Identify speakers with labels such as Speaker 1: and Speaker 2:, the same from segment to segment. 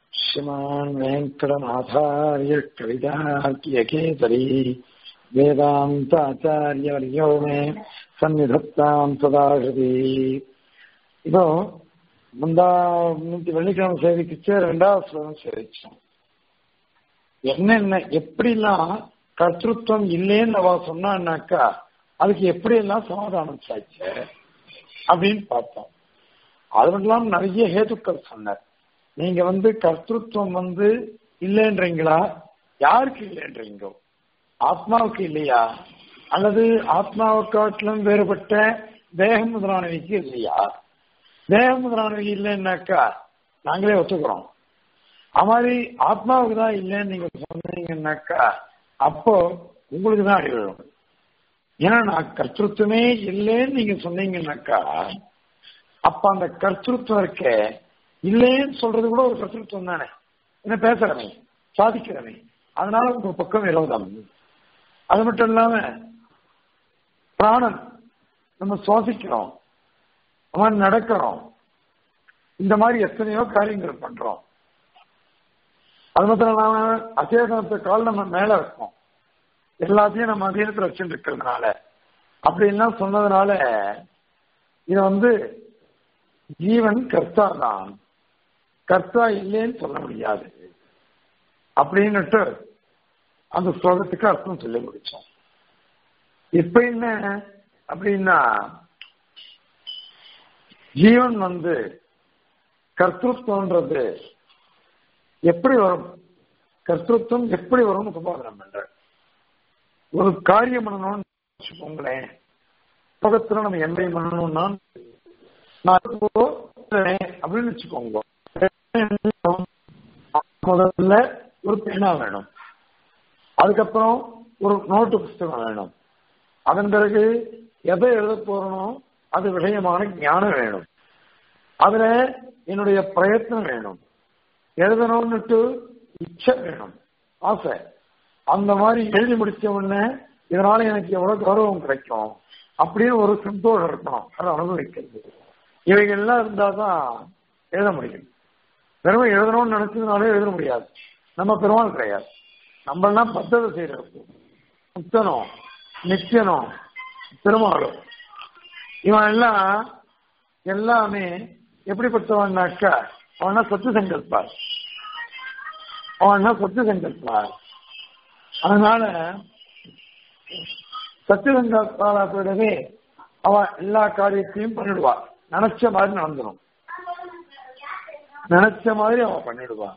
Speaker 1: श्रीमान् वेङ्कटनाथार्य कवितार्कियकेसरी वेदान्ताचार्यवर्यो मे சந்நிதத்தாம் சதாகிருதி இப்போ முந்தா முந்தி வெள்ளிக்கிழமை சேவிக்கிச்சு ரெண்டாவது ஸ்லோகம் சேவிச்சோம் என்னென்ன எப்படிலாம் கர்த்தృత్వం இல்லைன்னு அவ சொன்னான்னாக்கா அதுக்கு எப்படியெல்லாம் சமாதானம் சாய்ச்ச அப்படின்னு பார்த்தோம் அது மட்டும் இல்லாம நிறைய ஹேதுக்கள் சொன்னார் நீங்க வந்து கர்த்தృత్వం வந்து இல்லைன்றீங்களா யாருக்கு இல்லைன்றீங்கோ ஆத்மாவுக்கு இல்லையா அல்லது ஆத்மாவை காட்டிலும் வேறுபட்ட தேகம் முதலானவைக்கு இல்லையா தேகம் முதலானவை இல்லைன்னாக்கா நாங்களே ஒத்துக்கிறோம் அது மாதிரி ஆத்மாவுக்கு தான் இல்லைன்னு நீங்க சொன்னீங்கன்னாக்கா அப்போ உங்களுக்கு தான் அடி விழும் ஏன்னா நான் கர்த்தృత్వமே இல்லைன்னு நீங்க சொன்னீங்கன்னாக்கா அப்ப அந்த கர்த்தృత్వం இருக்க இல்லைன்னு சொல்றது கூட ஒரு கர்த்தృత్వం தானே என்ன பேசுறவன் சாதிக்கிறவன் அதனால உங்க பக்கம் விரோதம் அது மட்டும் இல்லாம பிராணன் நம்ம சுவாசிக்கிறோம் அவன் நடக்கிறோம் இந்த மாதிரி எத்தனையோ காரியங்கள் பண்றோம் அது மாத்திரம் இல்லாம அச்சேதனத்தை கால் நம்ம மேல வைப்போம் எல்லாத்தையும் நம்ம அதீனத்தில் வச்சுட்டு இருக்கிறதுனால அப்படின்லாம் சொன்னதுனால இது வந்து ஜீவன் கர்த்தா தான் கர்த்தா இல்லைன்னு சொல்ல முடியாது அப்படின்னுட்டு அந்த ஸ்லோகத்துக்கு அர்த்தம் சொல்லி முடிச்சோம் இப்ப என்ன அப்படின்னா ஜீவன் வந்து கர்த்தృత్வன்றது எப்படி வரும் கர்த்தృత్వం எப்படி வரும்னு சமாதானம் பண்ற ஒரு காரியம் பண்ணணும்னு வச்சுக்கோங்களேன் பக்கத்துல நம்ம எந்த பண்ணணும்னா அப்படின்னு வச்சுக்கோங்க முதல்ல ஒரு பேனா வேணும் அதுக்கப்புறம் ஒரு நோட்டு புஸ்தகம் வேணும் அதன் பிறகு எதை எழுத போறனோ அது விஷயமான ஞானம் வேணும் அதுல என்னுடைய பிரயத்னம் வேணும் எழுதணும்னுட்டு இச்சை வேணும் ஆசை அந்த மாதிரி எழுதி முடிச்ச உடனே இதனால எனக்கு எவ்வளவு கௌரவம் கிடைக்கும் அப்படின்னு ஒரு சந்தோஷம் இருக்கணும் அதை அனுபவிக்கிறது இவைகள் எல்லாம் இருந்தாதான் எழுத முடியும் வெறும் எழுதணும்னு நினைச்சதுனாலே எழுத முடியாது நம்ம பெருமாள் கிடையாது நம்மளாம் பத்ததை செய்யறது முத்தனும் நித்தியனும் பெருமாளும் இவன் எல்லாம் எல்லாமே எப்படிப்பட்டவன்னாக்கா அவனா சத்து சங்கல்பார் அவனா சத்து சங்கல்பார் அதனால சத்து சங்கல்பாரா போயிடவே அவன் எல்லா காரியத்தையும் பண்ணிடுவா நினைச்ச மாதிரி நடந்துடும் நினைச்ச மாதிரி அவன் பண்ணிடுவான்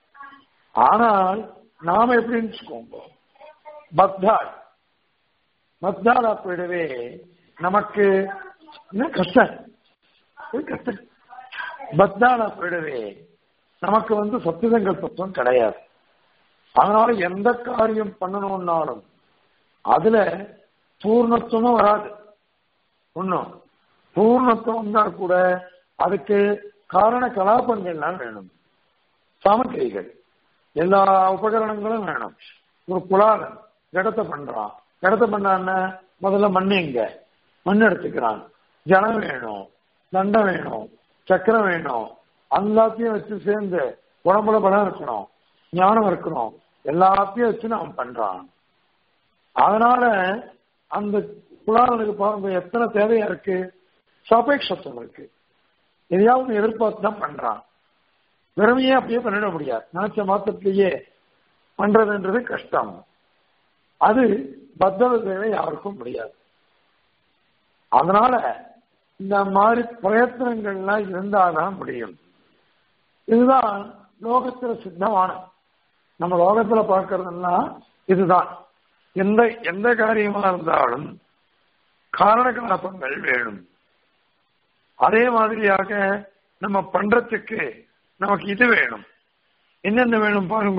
Speaker 1: ஆனால் நாம எப்படி நினைச்சுக்கோங்க பக்தாள் பக்தாளா போயிடவே நமக்கு என்ன கஷ்டம் கஷ்டம் பக்தாளா போயிடவே நமக்கு வந்து சத்து சங்கல்பத்துவம் கிடையாது அதனால எந்த காரியம் பண்ணணும்னாலும் அதுல பூர்ணத்துவமும் வராது ஒன்னும் பூர்ணத்துவம் வந்தா கூட அதுக்கு காரண கலாபங்கள்லாம் வேணும் சாமக்கிரிகள் எல்லா உபகரணங்களும் வேணும் ஒரு குலாலன் கடத்தை பண்றான் கடத்தை பண்ணான்னு முதல்ல மண் எங்க மண் எடுத்துக்கிறான் ஜனம் வேணும் தண்டம் வேணும் சக்கரம் வேணும் எல்லாத்தையும் வச்சு சேர்ந்து உடம்புல பலம் இருக்கணும் ஞானம் இருக்கணும் எல்லாத்தையும் வச்சு அவன் பண்றான் அதனால அந்த குலாலனுக்கு பாருங்க எத்தனை தேவையா இருக்கு சாபேட்சத்துவம் இருக்கு எதையாவது எதிர்பார்த்து தான் பண்றான் வெறுமையே அப்படியே பண்ணிட முடியாது நினைச்ச மாத்திரத்திலேயே பண்றதுன்றது கஷ்டம் அது பத்தவ தேவை யாருக்கும் முடியாது அதனால இந்த மாதிரி பிரயத்தனங்கள்லாம் இருந்தாதான் முடியும் இதுதான் லோகத்துல சித்தமான நம்ம லோகத்துல பார்க்கறதுன்னா இதுதான் எந்த எந்த காரியமா இருந்தாலும் காரண கலாபங்கள் வேணும் அதே மாதிரியாக நம்ம பண்றதுக்கு நமக்கு இது வேணும் என்னென்ன வேணும் பாருங்க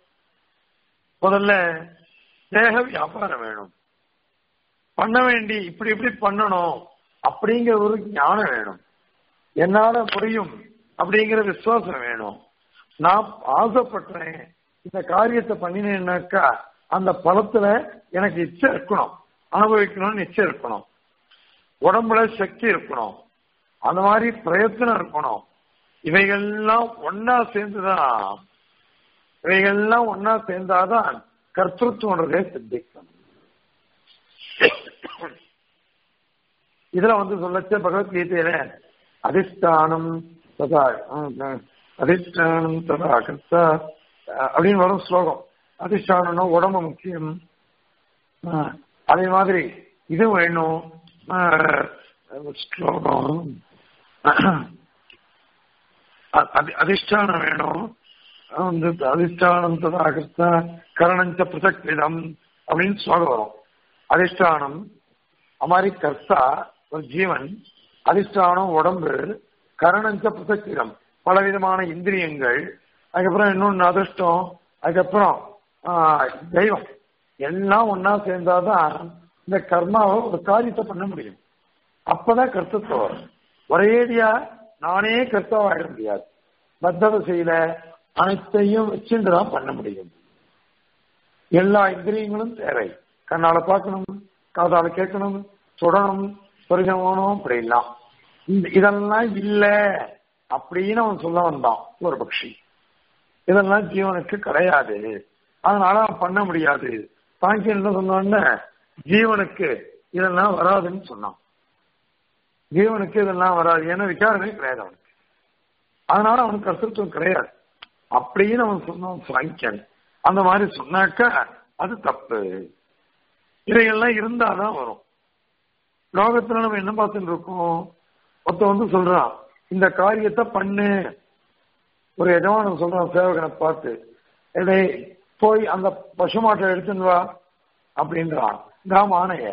Speaker 1: முதல்ல தேக வியாபாரம் வேணும் பண்ண வேண்டி இப்படி இப்படி பண்ணணும் அப்படிங்கிற ஒரு ஞானம் வேணும் என்னால முடியும் அப்படிங்கிற விசுவாசம் வேணும் நான் ஆசைப்பட்டேன் இந்த காரியத்தை பண்ணினேன்னாக்கா அந்த பலத்துல எனக்கு இச்சை இருக்கணும் அனுபவிக்கணும்னு இச்சை இருக்கணும் உடம்புல சக்தி இருக்கணும் அந்த மாதிரி பிரயத்தனம் இருக்கணும் இவைகள்லாம் ஒன்னா சேர்ந்துதான் இவைகள்லாம் ஒன்னா சேர்ந்தாதான் கர்த்தத்துவன்றதே சித்திக்கும் இதுல வந்து சொல்லச்ச பகவத்கீதையில அதிஷ்டானம் ததா அதிஷ்டானம் ததா கர்த்தா அப்படின்னு வரும் ஸ்லோகம் அதிஷ்டானம்னா உடம்பு முக்கியம் அதே மாதிரி இது வேணும் ஸ்லோகம் அதிஷ்டானம் வேணும் வந்து அதிஷ்டானம் ததா கர்த்தா கரணஞ்ச பிரசக்திடம் அப்படின்னு ஸ்லோகம் வரும் அதிஷ்டானம் அமாரி கர்த்தா ஒரு ஜீவன் அதிஷ்டானம் உடம்பு கரணஞ்ச பிரசக்திடம் பலவிதமான இந்திரியங்கள் அதுக்கப்புறம் இன்னொன்று அதிர்ஷ்டம் அதுக்கப்புறம் தெய்வம் எல்லாம் ஒன்னா சேர்ந்தாதான் இந்த கர்மாவை ஒரு காரியத்தை பண்ண முடியும் அப்பதான் கர்த்தத்துவம் வரும் ஒரேடியா நானே கர்த்தாவாயிட முடியாது பத்தத செய்யல அனைத்தையும் வச்சுட்டுதான் பண்ண முடியும் எல்லா இந்திரியங்களும் தேவை கண்ணால பார்க்கணும் காதால கேட்கணும் தொடணும் பரிசமானம் அப்படிலாம் இதெல்லாம் இல்ல அப்படின்னு அவன் சொல்ல வந்தான் ஒரு பக்ஷி இதெல்லாம் ஜீவனுக்கு கிடையாது அதனால அவன் பண்ண முடியாது சாங்கியன் என்ன சொன்னான்னு ஜீவனுக்கு இதெல்லாம் வராதுன்னு சொன்னான் ஜீவனுக்கு இதெல்லாம் வராது ஏன்னா விசாரமே கிடையாது அவனுக்கு அதனால அவனுக்கு கர்த்தத்துவம் கிடையாது அப்படின்னு அவன் சொன்னான் சாங்கியன் அந்த மாதிரி சொன்னாக்க அது தப்பு இதையெல்லாம் இருந்தாதான் வரும் லோகத்துல நம்ம என்ன பார்த்துட்டு இருக்கோம் ஒருத்த வந்து சொல்றான் இந்த காரியத்தை பண்ணு ஒரு எஜமானன் சொல்றான் சேவகனை பார்த்து எடே போய் அந்த பசுமாட்டை எடுத்துன்னு வா அப்படின்றான் தாம் ஆணைய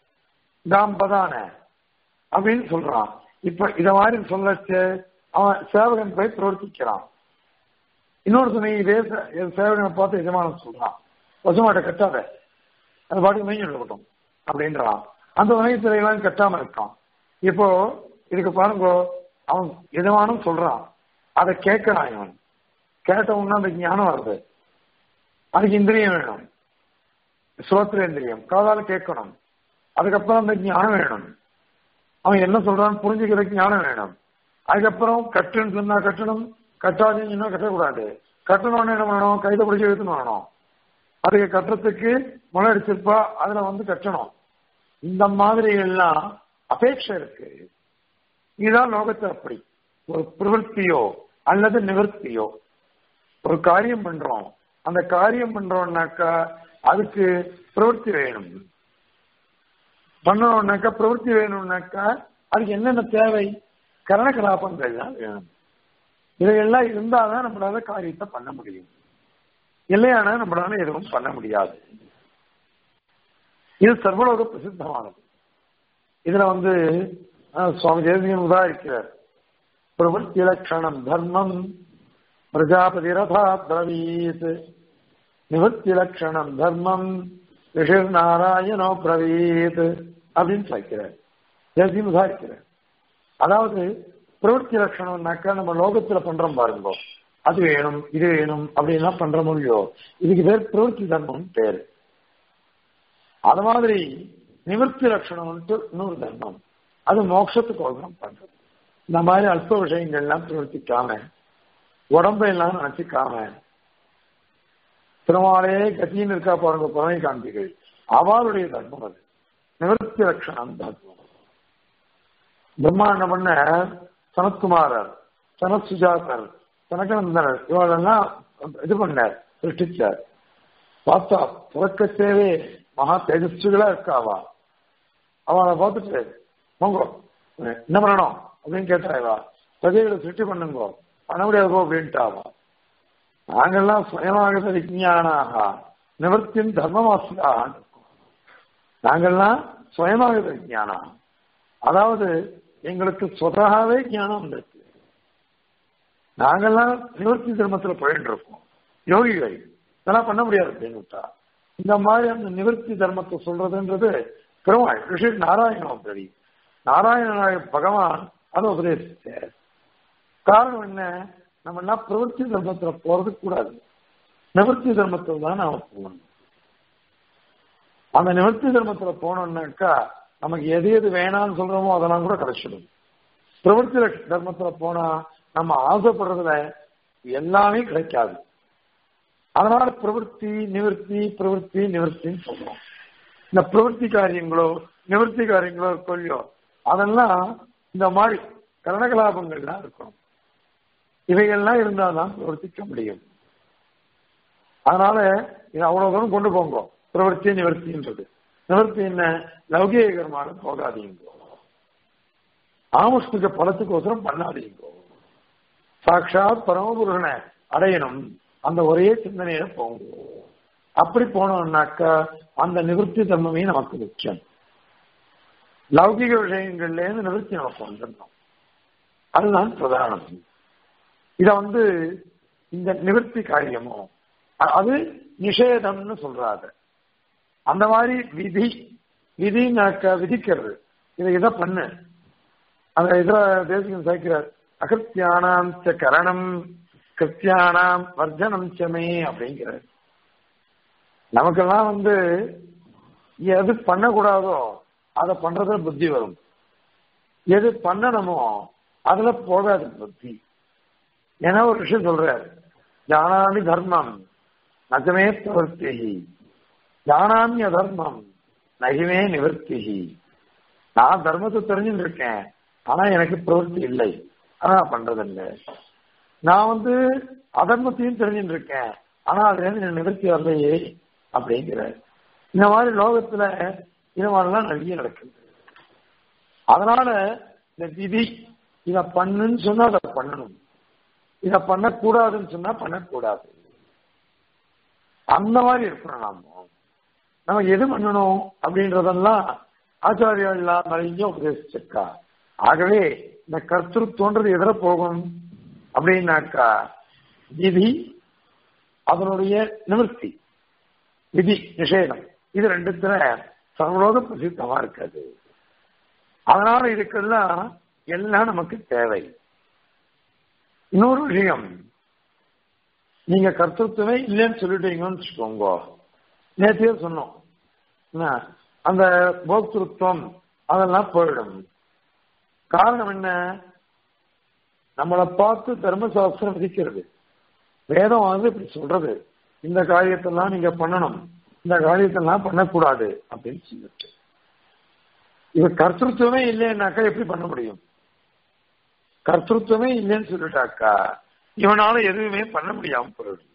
Speaker 1: தாம் பதான அப்படின்னு சொல்றான் இப்ப இத மாதிரி சொல்லச்சு அவன் சேவகன் போய் பிரவர்த்திக்கிறான் இன்னொரு துணை இதே சேவகனை பார்த்து எஜமானன் சொல்றான் பசுமாட்டை கட்டாத அது பாட்டுக்கு மெய்ஞ்சு இருக்கட்டும் அப்படின்றான் அந்த வகையத்துல எல்லாம் கட்டாம இருக்கான் இப்போ இதுக்கு பாருங்க அவன் எதுவானும் சொல்றான் அதை கேட்கிறான் இவன் கேட்டவன்னா அந்த ஞானம் வருது அதுக்கு இந்திரியம் வேணும் சுரோத்திரேந்திரியம் காதால கேட்கணும் அதுக்கப்புறம் அந்த ஞானம் வேணும் அவன் என்ன சொல்றான்னு புரிஞ்சுக்கிறதுக்கு ஞானம் வேணும் அதுக்கப்புறம் கட்டுன்னு சொன்னா கட்டணும் கட்டாதுன்னு சொன்னா கட்டக்கூடாது கட்டணும்னு என்ன பண்ணணும் கைதை பிடிச்சி எடுத்துன்னு வரணும் அதுக்கு கட்டுறதுக்கு முளை அடிச்சிருப்பா அதுல வந்து கட்டணும் இந்த மாதிரி எல்லாம் அபேட்சை இருக்கு இதுதான் லோகத்தை அப்படி ஒரு பிரவருத்தியோ அல்லது நிவர்த்தியோ ஒரு காரியம் பண்றோம் அந்த காரியம் பண்றோம்னாக்கா அதுக்கு பிரவருத்தி வேணும் பண்ணணும்னாக்கா பிரவருத்தி வேணும்னாக்கா அதுக்கு என்னென்ன தேவை கரணகலாபங்கள் தான் வேணும் இதையெல்லாம் இருந்தாதான் நம்மளால காரியத்தை பண்ண முடியும் இல்லையானா நம்மளால எதுவும் பண்ண முடியாது இது சர்வலோக பிரசித்தமானது இதுல வந்து சுவாமி தேசிகன் உதாரிக்கிறார் பிரவருத்தி லட்சணம் தர்மம் பிரஜாபதி ரதா பிரவீத் நிவர்த்தி லட்சணம் தர்மம் ரிஷிர் நாராயணோ பிரவீத் அப்படின்னு சொல்லிக்கிறார் தேசியம் உதாரிக்கிறார் அதாவது பிரவருத்தி லட்சணம்னாக்கா நம்ம லோகத்துல பண்றோம் பாருங்க அது வேணும் இது வேணும் அப்படின்லாம் பண்ற முடியோ இதுக்கு பேர் பிரவருத்தி தர்மம் பேரு அது மாதிரி நிவர்த்தி லட்சணம்ட்டு இன்னொரு தர்மம் அது மோட்சத்துக்கோசரம் பண்றது இந்த மாதிரி அல்ப விஷயங்கள்லாம் பிரவர்த்திக்காம உடம்பை எல்லாம் நினைச்சிக்காம திருமாலே கத்தின்னு இருக்கா பாருங்க புறமை காந்திகள் அவளுடைய தர்மம் அது நிவர்த்தி லட்சணம் தர்மம் பிரம்மா என்ன பண்ண சனத்குமாரர் சனத் சுஜாதர் கனகநந்தனர் இவளெல்லாம் இது பண்ணார் சிருஷ்டிச்சார் பார்த்தா புறக்கத்தேவே மகா தேஜஸ்விகளா இருக்காவா அவளை பார்த்துட்டு போங்க என்ன பண்ணணும் அப்படின்னு கேட்டாவா பிரஜைகளை சிருஷ்டி பண்ணுங்க பண்ண முடியாதோ அப்படின்ட்டாவா நாங்கெல்லாம் சுயமாக விஞ்ஞானாக நிவர்த்தியின் தர்மமாசியாக நாங்கெல்லாம் சுயமாக விஞ்ஞானா அதாவது எங்களுக்கு சொதகாவே ஞானம் இருக்கு நாங்கெல்லாம் நிவர்த்தி தர்மத்துல போயிட்டு இருக்கோம் யோகிகள் இதெல்லாம் பண்ண முடியாது அப்படின்னு இந்த மாதிரி அந்த நிவர்த்தி தர்மத்தை சொல்றதுன்றது பெருமாள் ரிஷி நாராயணம் தெரியும் நாராயணனாய பகவான் அதை உபதேசிச்சார் காரணம் என்ன நம்ம எல்லாம் பிரவர்த்தி தர்மத்துல போறது கூடாது நிவர்த்தி தர்மத்தில் தான் நாம போகணும் அந்த நிவர்த்தி தர்மத்துல போனோம்னாக்கா நமக்கு எது எது வேணாம்னு சொல்றோமோ அதெல்லாம் கூட கிடைச்சிடும் பிரவர்த்தி தர்மத்துல போனா நம்ம ஆசைப்படுறதுல எல்லாமே கிடைக்காது அதனால பிரவൃத்தி நிவர்த்தி பிரவൃத்தி நிவர்த்தின்னு சொல்றோம் இந்த பிரவൃத்தி காரியங்களோ நிவர்த்தி காரியங்களோ இருக்கோ இல்லையோ அதெல்லாம் இந்த மாதிரி கரணகலாபங்கள்லாம் இருக்கும் இவைகள்லாம் இருந்தால்தான் பிரவர்த்திக்க முடியும் அதனால இது அவ்வளவு தூரம் கொண்டு போங்க பிரவர்த்தி நிவர்த்தின்றது நிவர்த்தி என்ன லௌகிக கர்மால போகாதீங்க ஆமுஷ்மிக பலத்துக்கோசரம் பண்ணாதீங்க சாட்சாத் பரமபுருஷனை அடையணும் அந்த ஒரே சிந்தனையில போங்க அப்படி போனோம்னாக்கா அந்த நிவர்த்தி தர்மமே நமக்கு முக்கியம் லௌகிக விஷயங்கள்ல இருந்து நிவர்த்தி நமக்கு வந்துடணும் அதுதான் பிரதானம் இத வந்து இந்த நிவர்த்தி காரியமோ அது நிஷேதம்னு சொல்றாங்க அந்த மாதிரி விதி விதினாக்க விதிக்கிறது இதை இதை பண்ணு அந்த இதுல தேசியம் சேர்க்கிறார் அகிருத்தியானாம் ச கரணம் கிருத்தியானாம் வர்ஜனம் சமே அப்படிங்கிறார் நமக்கெல்லாம் வந்து எது பண்ணக்கூடாதோ அதை பண்றதுல புத்தி வரும் எது பண்ணணுமோ அதுல போகாது புத்தி ஏன்னா ஒரு விஷயம் சொல்றார் ஜானாமி தர்மம் நஜமே பிரவர்த்தி ஜானாமி அதர்மம் நகிமே நிவர்த்தி நான் தர்மத்தை தெரிஞ்சுட்டு இருக்கேன் ஆனா எனக்கு பிரவர்த்தி இல்லை ஆனா நான் பண்றதில்லை நான் வந்து அதர்மத்தையும் தெரிஞ்சுட்டு இருக்கேன் ஆனா அதுல இருந்து நிவர்த்தி வரலையே அப்படிங்கிற இந்த மாதிரி லோகத்துல இது மாதிரிலாம் நிறைய நடக்குது அதனால இந்த விதி இத பண்ணுன்னு சொன்னா அதை பண்ணணும் இத பண்ணக்கூடாதுன்னு சொன்னா பண்ணக்கூடாது அந்த மாதிரி இருக்கணும் நாம நம்ம எது பண்ணணும் அப்படின்றதெல்லாம் ஆச்சாரியெல்லாம் நிறைய உபதேசிச்சிருக்கா ஆகவே இந்த கர்த்தృత్வன்றது எதிர போகும் அப்படின்னாக்கா விதி அதனுடைய நிவர்த்தி விதி நிஷேதம் இது ரெண்டுத்துல சர்வலோக பிரசித்தமா இருக்காது அதனால இதுக்கெல்லாம் எல்லாம் நமக்கு தேவை இன்னொரு விஷயம் நீங்க கர்த்தத்துவமே இல்லைன்னு சொல்லிட்டீங்கன்னு வச்சுக்கோங்க நேற்றையே சொன்னோம் என்ன, அந்த போக்திருத்துவம் அதெல்லாம் போயிடும் காரணம் என்ன நம்மளை பார்த்து தர்மசாஸ்திரம் விதிக்கிறது வேதம் வந்து இப்படி சொல்றது இந்த காரியத்தெல்லாம் நீங்க பண்ணணும் இந்த காரியத்தெல்லாம் பண்ணக்கூடாது அப்படின்னு சொல்லிட்டு இது கர்த்தத்துவமே இல்லைன்னாக்கா எப்படி பண்ண முடியும் கர்த்தத்துவமே இல்லைன்னு சொல்லிட்டாக்கா இவனால எதுவுமே பண்ண முடியாம போயிடும்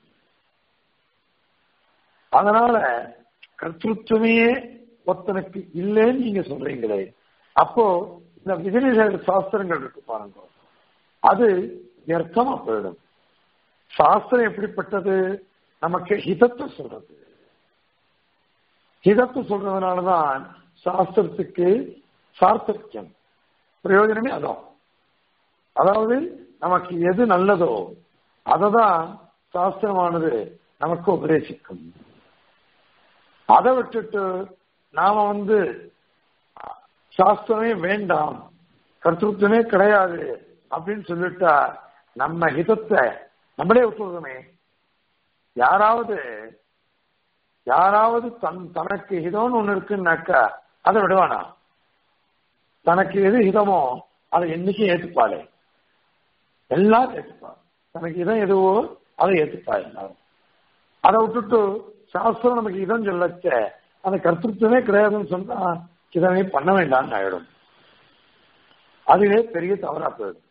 Speaker 1: அதனால கர்த்தத்துவமே ஒருத்தனுக்கு இல்லைன்னு நீங்க சொல்றீங்களே அப்போ இந்த விதிநிஷேத சாஸ்திரங்கள் இருக்கு பாருங்க அது வியர்த்தமா போயிடும் சாஸ்திரம் எப்படிப்பட்டது நமக்கு ஹிதத்தை சொல்றது ஹிதத்தை சொல்றதுனாலதான் சாஸ்திரத்துக்கு சார்த்தக்கியம் பிரயோஜனமே அதான் அதாவது நமக்கு எது நல்லதோ அததான் சாஸ்திரமானது நமக்கு உபதேசிக்கும் அதை விட்டுட்டு நாம வந்து சாஸ்திரமே வேண்டாம் கர்த்தத்துவமே கிடையாது அப்படின்னு சொல்லிட்டா நம்ம ஹிதத்தை நம்மளே விட்டுருக்கோமே யாராவது யாராவது தன் தனக்கு ஹிதம்னு ஒண்ணு இருக்குன்னாக்கா அதை விடுவானா தனக்கு எது ஹிதமோ அதை என்னைக்கும் ஏத்துப்பாளே எல்லாரும் ஏத்துப்பா தனக்கு இதம் எதுவோ அதை ஏத்துப்பா எல்லாரும் அதை விட்டுட்டு சாஸ்திரம் நமக்கு இதம் சொல்லச்ச அந்த கர்த்தத்துவமே கிடையாதுன்னு சொன்னா இதனை பண்ண வேண்டாம்னு ஆயிடும் அதுவே பெரிய தவறா போயிடும்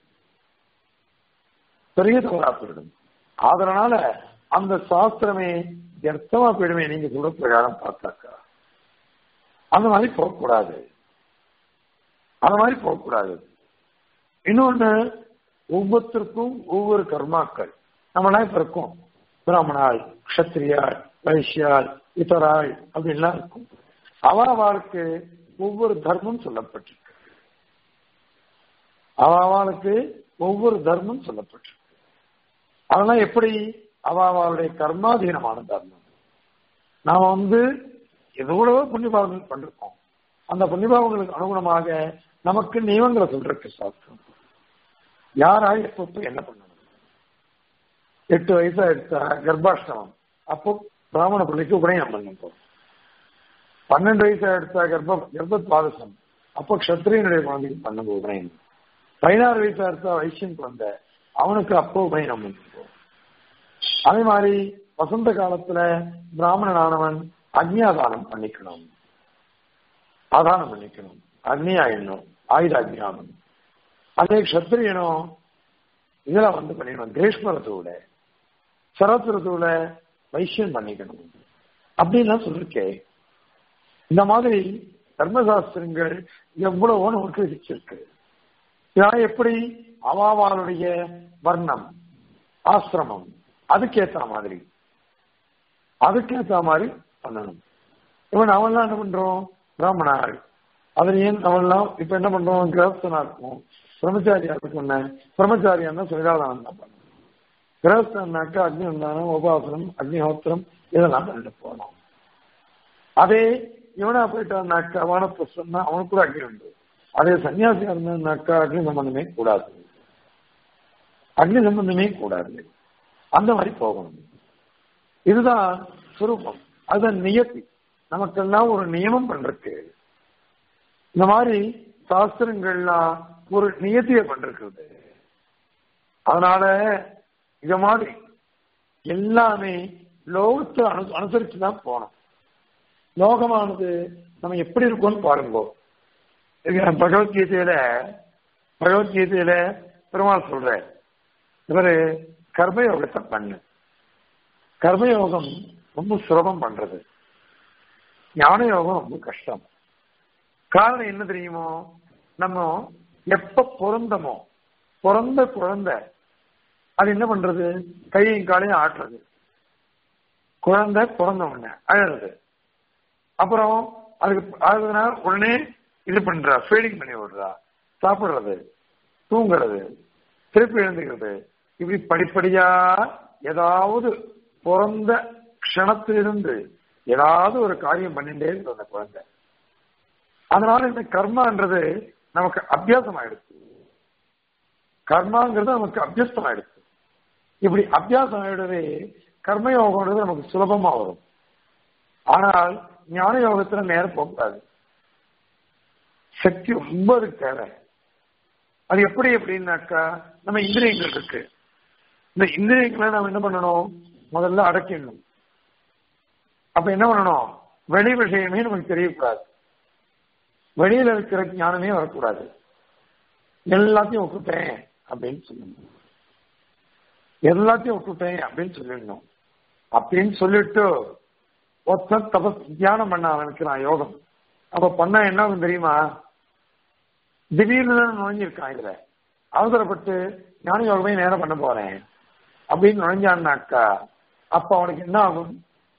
Speaker 1: பெரிய தவறா போயிடும் அதனால அந்த சாஸ்திரமே வியர்த்தமா போயிடுமே நீங்க சொல்ற பிரகாரம் பார்த்தாக்கா அந்த மாதிரி போகக்கூடாது அந்த மாதிரி போகக்கூடாது இன்னொன்னு ஒவ்வொருத்தருக்கும் ஒவ்வொரு கர்மாக்கள் நம்மளாம் இப்ப இருக்கோம் பிராமணாள் கஷத்திரியாள் வைஷ்யாள் இதராள் அப்படின்லாம் இருக்கும் அவாவாளுக்கு ஒவ்வொரு தர்மம் சொல்லப்பட்டிருக்கு அவாவாளுக்கு ஒவ்வொரு தர்மம் சொல்லப்பட்டிருக்கு அதெல்லாம் எப்படி அவாவாளுடைய கர்மாதீனமான தர்மம் நாம வந்து எவ்வளவோ புண்ணியபாவங்கள் பண்ணிருக்கோம் அந்த புண்ணியபாவங்களுக்கு அனுகுணமாக நமக்கு நியமங்களை சொல்றதுக்கு சாஸ்திரம் யாரா எப்ப என்ன பண்ணணும் எட்டு வயசா எடுத்தா கர்ப்பாஷ்டமம் அப்போ பிராமண பிள்ளைக்கு உபநயம் பண்ணும் பன்னெண்டு வயசா எடுத்தா கர்ப்ப கர்ப்பத்வாதசம் அப்போ க்ஷத்ரியனுடைய குழந்தைக்கு பண்ணுங்க உபநயம் பதினாறு வயசா எடுத்தா வைசியம் குழந்தை அவனுக்கு அப்போ உபயனம் பண்ணிக்கோ அதே மாதிரி வசந்த காலத்துல பிராமணனானவன் அக்னியாதானம் பண்ணிக்கணும் ஆதானம் பண்ணிக்கணும் அக்னியாயிடணும் ஆயுத அக்னியானம் அதே கஷத்திரியனும் இதுல வந்து பண்ணிக்கணும் கிரீஷ்ம ரித்துவில சரத் ரித்துவில வைசியம் பண்ணிக்கணும் அப்படின்னு சொல்லிருக்கேன் இந்த மாதிரி தர்மசாஸ்திரங்கள் எவ்வளவோ நமக்கு விதிச்சிருக்கு இதெல்லாம் எப்படி அவாவாளுடைய வர்ணம் ஆசிரமம் அதுக்கேத்த மாதிரி அதுக்கேத்த மாதிரி பண்ணணும் இவன் அவன்லாம் என்ன பண்றோம் பிராமணாள் அதுல ஏன் அவன்லாம் இப்ப என்ன பண்றோம் கிரகஸ்தனா இருக்கும் பிரம்மச்சாரியா இருக்கும் என்ன பிரம்மச்சாரியா சுயதாதானம் தான் பண்ணணும் கிரகஸ்தனாக்கா அக்னி வந்தானம் உபாசனம் அக்னிஹோத்திரம் இதெல்லாம் பண்ணிட்டு போனோம் அதே இவனா போயிட்டான்னாக்கா வானப்பிரசன்னா அவனுக்கு கூட அக்னி உண்டு அதே சன்னியாசியா இருந்தான்னாக்கா அக்னி சம்பந்தமே கூடாது அக்னி சம்பந்தமே கூடாது அந்த மாதிரி போகணும் இதுதான் சுரூபம் அதுதான் நியத்தி நமக்கெல்லாம் ஒரு நியமம் பண்றது இந்த மாதிரி சாஸ்திரங்கள்லாம் ஒரு நியத்தியை பண்றது அதனால இத மாதிரி எல்லாமே லோகத்தை அனு அனுசரிச்சு தான் போனோம் லோகமானது நம்ம எப்படி இருக்கோம்னு பாருங்க பகவத்கீதையில பகவத்கீதையில பெருமாள் சொல்ற இவரு கர்மயோகத்தை பண்ணு கர்மயோகம் ரொம்ப சுலபம் பண்றது ஞான யோகம் ரொம்ப கஷ்டம் காரணம் என்ன தெரியுமோ நம்ம எப்ப பிறந்தமோ பிறந்த குழந்தை அது என்ன பண்றது கையும் காலையும் ஆட்டுறது குழந்தை பிறந்த உடனே அழறது அப்புறம் அதுக்கு அழுதுனா உடனே இது பண்றா ஃபீடிங் பண்ணி விடுறா சாப்பிடுறது தூங்குறது திருப்பி எழுந்துக்கிறது இப்படி படிப்படியா ஏதாவது பிறந்த க்ஷணத்திலிருந்து ஏதாவது ஒரு காரியம் பண்ணிட்டே இருக்கு அந்த குழந்தை அதனால இந்த கர்மான்றது நமக்கு அபியாசம் ஆயிடுச்சு கர்மாங்கிறது நமக்கு அபியஸ்தம் ஆயிடுச்சு இப்படி அபியாசம் ஆயிடவே கர்மயோகம்ன்றது நமக்கு சுலபமா வரும் ஆனால் ஞான யோகத்துல நேரம் போகக்கூடாது சக்தி ரொம்ப அதுக்கு தேவை அது எப்படி எப்படின்னாக்கா நம்ம இந்திரியங்கள் இருக்கு இந்த இந்திரியங்களை நம்ம என்ன பண்ணணும் முதல்ல அடக்கிடணும் அப்ப என்ன பண்ணணும் வெளி விஷயமே நமக்கு தெரியக்கூடாது வெளியில இருக்கிற ஞானமே வரக்கூடாது எல்லாத்தையும் விட்டுட்டேன் அப்படின்னு சொல்லணும் எல்லாத்தையும் விட்டுட்டேன் அப்படின்னு சொல்லிடணும் அப்படின்னு சொல்லிட்டு ஒருத்தன் தபஸ் தியானம் பண்ண ஆரம்பிக்கிறான் யோகம் அப்ப பண்ணா என்ன ஆகும் தெரியுமா திடீர்னு தான் நுழைஞ்சிருக்கான் இதுல அவசரப்பட்டு ஞான யோகமே நேரம் பண்ண போறேன் அப்படின்னு நுழைஞ்சான்னாக்கா அப்ப அவனுக்கு என்ன ஆகும்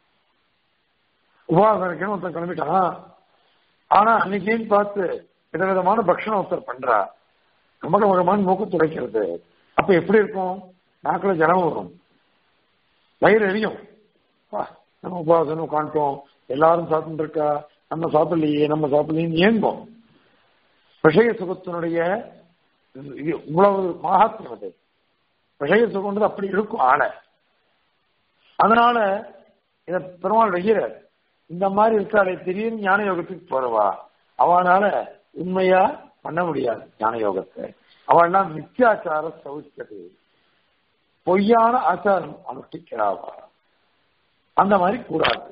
Speaker 1: உபவாசம் இருக்கணும் ஒருத்தன் கிளம்பிட்டான் ஆனா அன்னைக்குன்னு பார்த்து விதவிதமான பக்ஷணம் ஒருத்தர் பண்றா கமக மகமான மூக்கு துடைக்கிறது அப்ப எப்படி இருக்கும் நாக்குல ஜலம் வரும் வயிறு எரியும் நம்ம உபவாசம் உட்காந்துட்டோம் எல்லாரும் சாப்பிட்டு இருக்கா நம்ம சாப்பிடலையே நம்ம சாப்பிடலையே ஏங்கும் விஷய சுகத்தினுடைய இவ்வளவு மகாத்மியம் அது விஷய சுகம்ன்றது அப்படி இருக்கும் ஆளை அதனால இத பெருமாள் வைக்கிறார் இந்த மாதிரி இருக்காளே திடீர்னு ஞான யோகத்துக்கு போறவா அவனால உண்மையா பண்ண முடியாது ஞான யோகத்தை அவள்லாம் மித்தியாச்சார சௌச்சது பொய்யான ஆச்சாரம் அனுஷ்டிக்கிறாவா அந்த மாதிரி கூடாது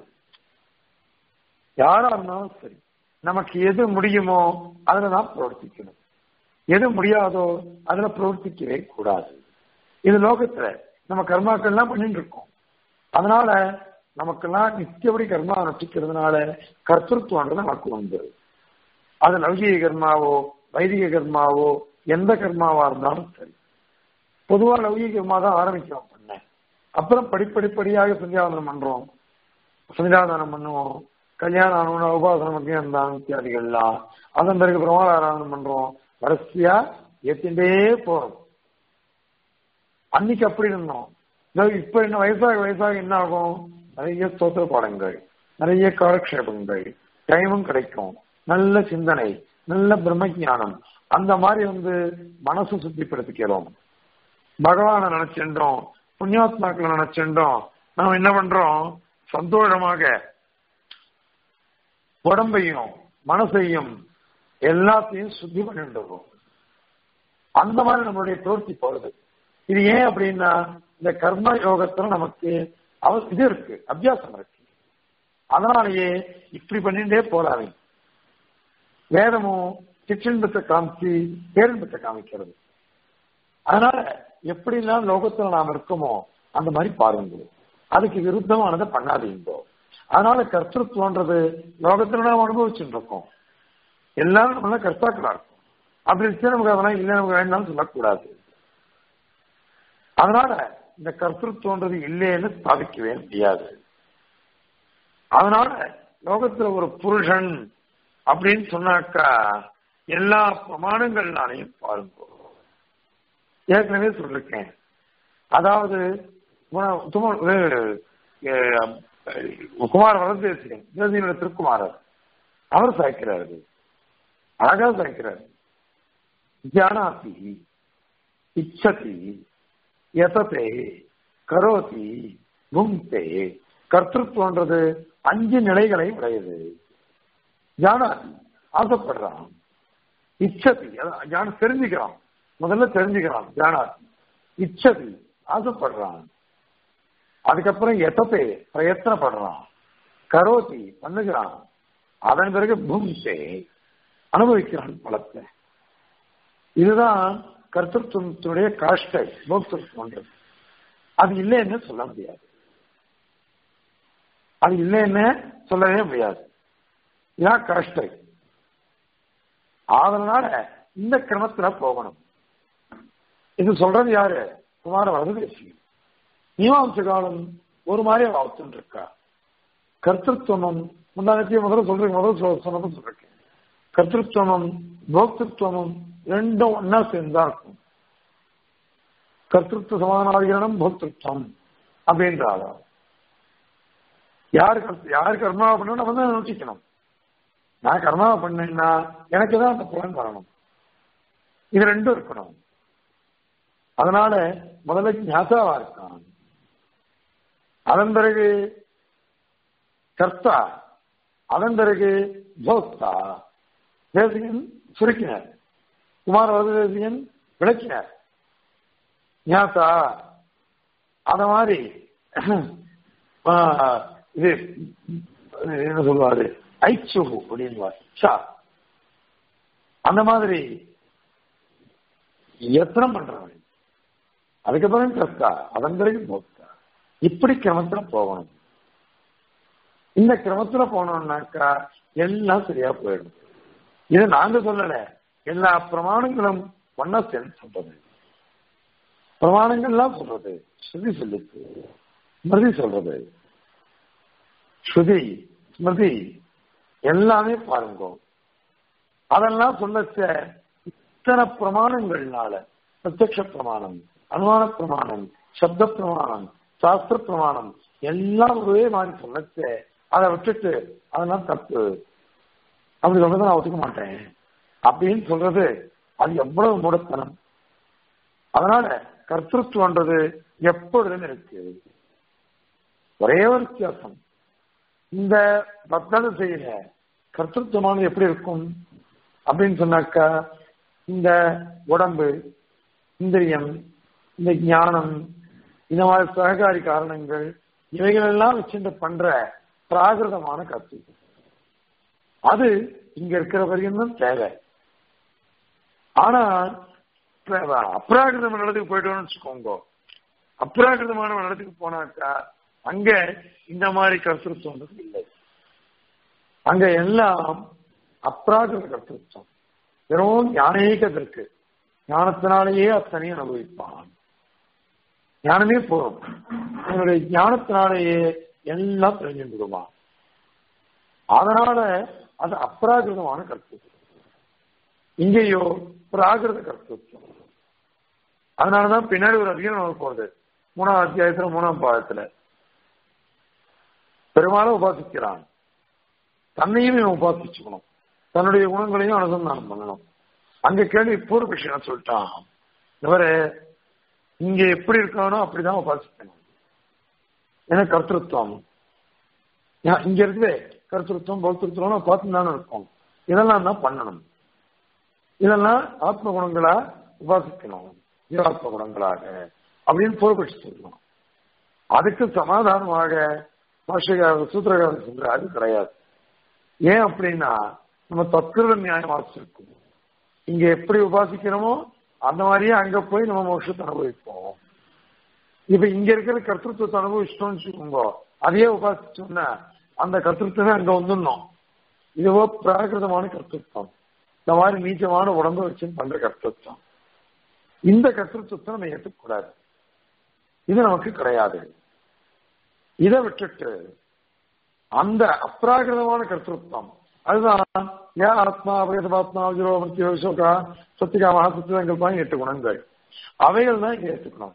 Speaker 1: யாரா இருந்தாலும் சரி நமக்கு எது முடியுமோ அதுல தான் பிரவர்த்திக்கணும் எது முடியாதோ அதுல பிரவர்த்திக்கவே கூடாது இது லோகத்துல நம்ம கர்மாக்கள்லாம் பண்ணிட்டு இருக்கோம் அதனால நமக்கெல்லாம் நித்தியபடி கர்மா அனுஷ்டிக்கிறதுனால கர்த்தத்துவன்றது நமக்கு உண்டு அது லௌகிக கர்மாவோ வைதிக கர்மாவோ எந்த கர்மாவா இருந்தாலும் சரி பொதுவா லௌகிக கர்மா தான் ஆரம்பிக்கிறோம் பண்ண அப்புறம் படிப்படிப்படியாக சந்தியாவதனம் பண்றோம் சந்தியாவதனம் பண்ணுவோம் கல்யாணம் ஆனவன உபாசனம் அக்னியந்தானம் இத்தியாதிகள்லாம் அதன் பிறகு பிரமாதாரணம் பண்றோம் வரிசையா ஏத்திண்டே போறோம் அன்னைக்கு அப்படி இருந்தோம் இப்ப என்ன வயசாக வயசாக என்ன ஆகும் நிறைய ஸ்தோத்திர பாடங்கள் நிறைய காலக்ஷேபங்கள் டைமும் கிடைக்கும் நல்ல சிந்தனை நல்ல பிரம்ம ஞானம் அந்த மாதிரி வந்து மனசு சுத்திப்படுத்திக்கிறோம் பகவானை நினைச்சின்றோம் புண்ணியாத்மாக்களை நினைச்சின்றோம் நாம் என்ன பண்றோம் சந்தோஷமாக உடம்பையும் மனசையும் எல்லாத்தையும் சுத்தி பண்ணிட்டு இருக்கோம் அந்த மாதிரி நம்மளுடைய பிரவர்த்தி போறது இது ஏன் அப்படின்னா இந்த கர்ம யோகத்துல நமக்கு அவ இது இருக்கு அபியாசம் இருக்கு அதனாலேயே இப்படி பண்ணிட்டே போறாங்க வேதமும் சிற்றின்பத்தை காமிச்சு பேரின்பத்தை காமிக்கிறது அதனால எப்படிலாம் லோகத்துல நாம் இருக்கோமோ அந்த மாதிரி பாருங்க அதுக்கு விருத்தமானதை பண்ணாதீங்கோ அதனால கர்த்தத்துவன்றது லோகத்துல நாம் அனுபவிச்சுட்டு இருக்கோம் எல்லாரும் நம்ம கர்த்தாக்களா இருக்கும் அப்படி இருந்துச்சு நமக்கு அதெல்லாம் இல்லை நமக்கு வேண்டாம்னு சொல்லக்கூடாது அதனால இந்த கர்த்தத்துவன்றது இல்லைன்னு ஸ்தாபிக்கவே முடியாது அதனால லோகத்துல ஒரு புருஷன் அப்படின்னு சொன்னாக்கா எல்லா பிரமாணங்கள்னாலையும் பாருங்க ஏற்கனவே சொல்லிருக்கேன் அதாவது குண- தும- இது, அஹ், குமார வரதேசிகன் தேசியனுடைய திருக்குமாரர் அவர் சாய்க்கிறாரு அழகா சாய்க்கிறாரு ஜானாதி இச்சதி எதத்தை கரோதி புங்தே கர்த்தத்துவன்றது அஞ்சு நிலைகளை உடையது ஜானாதி ஆசைப்படுறான் இச்சதி அதான் ஜான தெரிஞ்சுக்கிறான் முதல்ல தெரிஞ்சுக்கிறான் ஜானாதி இச்சதி ஆசைப்படுறான் அதுக்கப்புறம் எத்தத்தை பிரயத்தனப்படுறான் கரோதி பண்ணுகிறான் அதன் பிறகு பும்சே அனுபவிக்கிறான் பலத்தை இதுதான் கர்த்தத்துவத்துடைய காஷ்டை போக்திருத்தம் அது இல்லைன்னு சொல்ல முடியாது அது இல்லைன்னு சொல்லவே முடியாது இதான் காஷ்டை அதனால இந்த கிரமத்துல போகணும் இது சொல்றது யாரு குமார வரதேசி மீமாம்ச காலம் ஒரு மாதிரி அவத்துன்னு இருக்கா கர்த்தத்துவமும் முந்தானத்தையும் முதல்ல சொல்றேன் முதல் சொல் சொன்னதும் சொல்றேன் கர்த்தத்துவமும் போக்திருத்துவமும் ரெண்டும் ஒன்னா சேர்ந்தா இருக்கும் கர்த்தத்துவ சமானாதிகரணம் போக்திருத்தம் அப்படின்றாங்க யார் கர்த்த- யார் கர்மாவை பண்ணணும் நம்ம தான் நோட்டிக்கணும் நான் கர்மாவை பண்ணேன்னா எனக்கு தான் அந்த பலன் வரணும் இது ரெண்டும் இருக்கணும் அதனால முதல்ல ஞாசாவா இருக்கான் அதன் பிறகு கர்த்தா அதன் பிறகு போக்தா தேசிகன் சுருக்கினார் குமார வரதேசிகன் விளக்கினார் ஞாசா அத மாதிரி ஆ, இது என்ன சொல்லுவாரு ஐச்சுகு அப்படின்வார் ஷா அந்த மாதிரி எத்தனம் பண்றவன் அதுக்கப்புறம் கர்த்தா அதன் பிறகு போக்தா இப்படி கிரமத்துல போகணும் இந்த கிரமத்துல போனோம்னாக்கா எல்லாம் சரியா போயிடும் இது நாங்க சொல்லல எல்லா பிரமாணங்களும் ஒன்னா சேர்ந்து சொல்றது பிரமாணங்கள்லாம் சொல்றது ஸ்ருதி சொல்லுது ஸ்மிருதி சொல்றது ஸ்ருதி ஸ்மிருதி எல்லாமே பாருங்க அதெல்லாம் சொல்லச்ச இத்தனை பிரமாணங்கள்னால பிரத்யக்ஷ பிரமாணம் அனுமான பிரமாணம் சப்த பிரமாணம் சாஸ்திர பிரமாணம் எல்லாம் ஒரே மாதிரி சொல்லச்ச அதை விட்டுட்டு அதெல்லாம் தப்பு அப்படி சொல்றதை நான் ஒத்துக்க மாட்டேன் அப்படின்னு சொல்றது அது எவ்வளவு மூடத்தனம் அதனால கர்த்தத்துவன்றது எப்பொழுதும் இருக்கு ஒரே ஒரு வித்தியாசம் இந்த பக்தனை செய்யல கர்த்தத்துவமானது எப்படி இருக்கும் அப்படின்னு சொன்னாக்கா இந்த உடம்பு இந்திரியம் இந்த ஞானம் இந்த மாதிரி சககாரி காரணங்கள் இவைகள் எல்லாம் வச்சுட்டு பண்ற பிராகிருதமான கர்த்தம் அது இங்க இருக்கிற வரைக்கும் தான் தேவை ஆனா அப்ராகிருதமான இடத்துக்கு போயிட்டோம்னு வச்சுக்கோங்க அப்ராகிருதமான இடத்துக்கு போனாக்கா அங்க இந்த மாதிரி கருத்துருத்தம் இல்லை அங்க எல்லாம் அப்ராகிருத கருத்துருத்தம் வெறும் ஞானேகத்திற்கு ஞானத்தினாலேயே அத்தனையும் அனுபவிப்பான் ஞானமே போதும் என்னுடைய ஞானத்தினாலேயே எல்லாம் தெரிஞ்சு விடுவான் அதனால அது அப்ராகிருதமான கருத்து இங்கேயோ பிராகிருத கருத்துவம் அதனாலதான் பின்னாடி ஒரு அதிகம் நமக்கு போகுது மூணாம் அத்தியாயத்துல மூணாம் பாகத்துல பெருமாளும் உபாசிக்கிறான் தன்னையும் இவன் உபாசிச்சுக்கணும் தன்னுடைய குணங்களையும் அனுசந்தானம் பண்ணணும் அங்க கேள்வி பூர்வ விஷயம் சொல்லிட்டான் இவரு இங்க எப்படி இருக்கானோ அப்படிதான் உபாசிக்கணும் ஏன்னா கர்த்தத்துவம் இங்க இருக்குதே கருத்துருத்தம் பௌத்திருத்தம் பார்த்து தானே இருக்கும் இதெல்லாம் தான் பண்ணணும் இதெல்லாம் ஆத்ம குணங்களா உபாசிக்கணும் ஜீவாத்ம குணங்களாக அப்படின்னு பூர்வபட்சி சொல்லலாம் அதுக்கு சமாதானமாக பாஷகாரர் சூத்திரகாரர் சொல்ற அது கிடையாது ஏன் அப்படின்னா நம்ம தத்துவ நியாயம் வாசிச்சிருக்கோம் இங்க எப்படி உபாசிக்கிறோமோ அந்த மாதிரியே அங்க போய் நம்ம மோட்சத்தை அனுபவிப்போம் இப்ப இங்க இருக்கிற கர்த்தத்துவத்தை அனுபவிச்சிட்டோம்னு வச்சுக்கோங்க அதையே உபாசிச்சோம்னா அந்த கர்த்தத்துவமே அங்க வந்துடணும் இதுவோ பிராகிருதமான கர்த்தத்துவம் இந்த மாதிரி நீச்சமான உடம்பு வச்சு பண்ற கர்த்தத்துவம் இந்த கர்த்தத்துவத்தை நம்ம ஏற்றுக்கூடாது இது நமக்கு கிடையாது இதை விட்டுட்டு அந்த அப்ராகிருதமான கர்த்தத்துவம் அதுதான் ஏன் ஆத்மா அபகதபாத்மா விஜயோபத்தி விசோகா சத்திகா மகாசத்துவங்கள் எட்டு குணங்கள் அவைகள் தான் இங்க ஏற்றுக்கணும்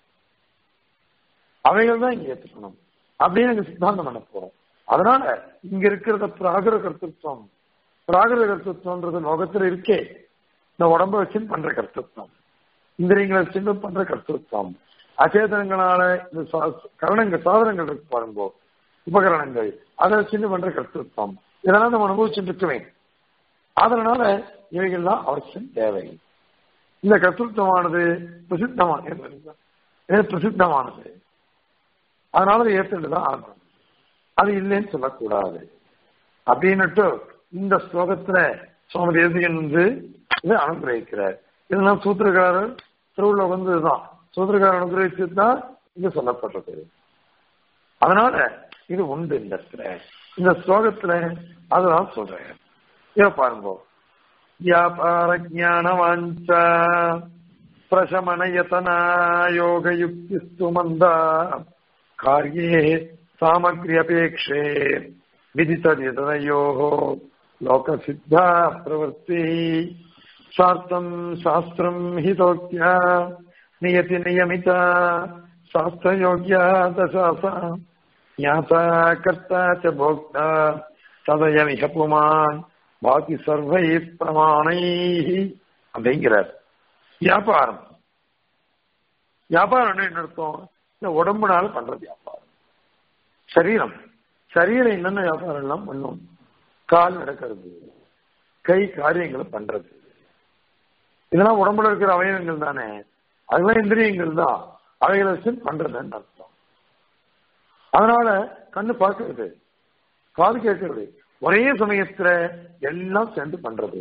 Speaker 1: அவைகள் தான் இங்க ஏற்றுக்கணும் அப்படின்னு எங்க சித்தாந்தம் பண்ண போறோம் அதனால இங்க இருக்கிறத பிராகிர கர்த்தத்துவம் பிராகிர கர்த்தத்துவன்றது லோகத்துல இருக்கே இந்த உடம்ப வச்சு பண்ற கர்த்தத்துவம் இந்திரியங்களை வச்சு பண்ற கர்த்தத்துவம் அச்சேதனங்களால இந்த கரணங்கள் சாதனங்கள் இருக்கு பாருங்க உபகரணங்கள் அதை வச்சு பண்ற கர்த்தத்துவம் இதெல்லாம் நம்ம அனுபவிச்சுட்டு இருக்குவேன் அதனால இவைகள்லாம் அவசியம் தேவை இந்த கர்த்தத்துவமானது பிரசித்தமான பிரசித்தமானது அதனால அதை ஏற்றுதான் ஆகணும் அது இல்லைன்னு சொல்லக்கூடாது அப்படின்னுட்டு இந்த ஸ்லோகத்துல சுவாமி தேசிகன் வந்து இதை அனுகிரகிக்கிறார் இதெல்லாம் சூத்திரக்காரர் திருவுள்ள வந்து இதுதான் சூத்திரக்காரர் அனுகிரகிச்சு தான் இங்க சொல்லப்பட்டது அதனால இது உண்டு இந்த இடத்துல இந்த ஸ்லோகத்துல அதுதான் சொல்றேன் இத பாருங்க வியாபார ஜான வாஞ்சா பிரசமனயதனா யோக யுக்திஸ்து மந்தா காரியே சாமக்ரி அபேக்ஷே விதித்ததிதனையோ லோகசித்தா பிரவர்த்தி சார்த்தம் சாஸ்திரம் ஹிதோக்தியா நியதி நியமிதா சாஸ்திரயோக்யா தசாசா ஞாதா கர்த்தா ச போக்தா ததயமிக புமான் பாக்கி சர்வை பிரமாணை அப்படிங்கிறார் வியாபாரம் வியாபாரம் என்ன அர்த்தம் இந்த உடம்புனால பண்ற வியாபாரம் சரீரம் சரீரம் என்னென்ன வியாபாரம் எல்லாம் பண்ணும் கால் நடக்கிறது கை காரியங்களை பண்றது இதெல்லாம் உடம்புல இருக்கிற அவயவங்கள் தானே அதெல்லாம் இந்திரியங்கள் தான் அவைகளை வச்சு பண்றதுன்னு அர்த்தம் அதனால கண்ணு பார்க்கறது காது கேட்கறது ஒரே சமயத்துல எல்லாம் சேர்ந்து பண்றது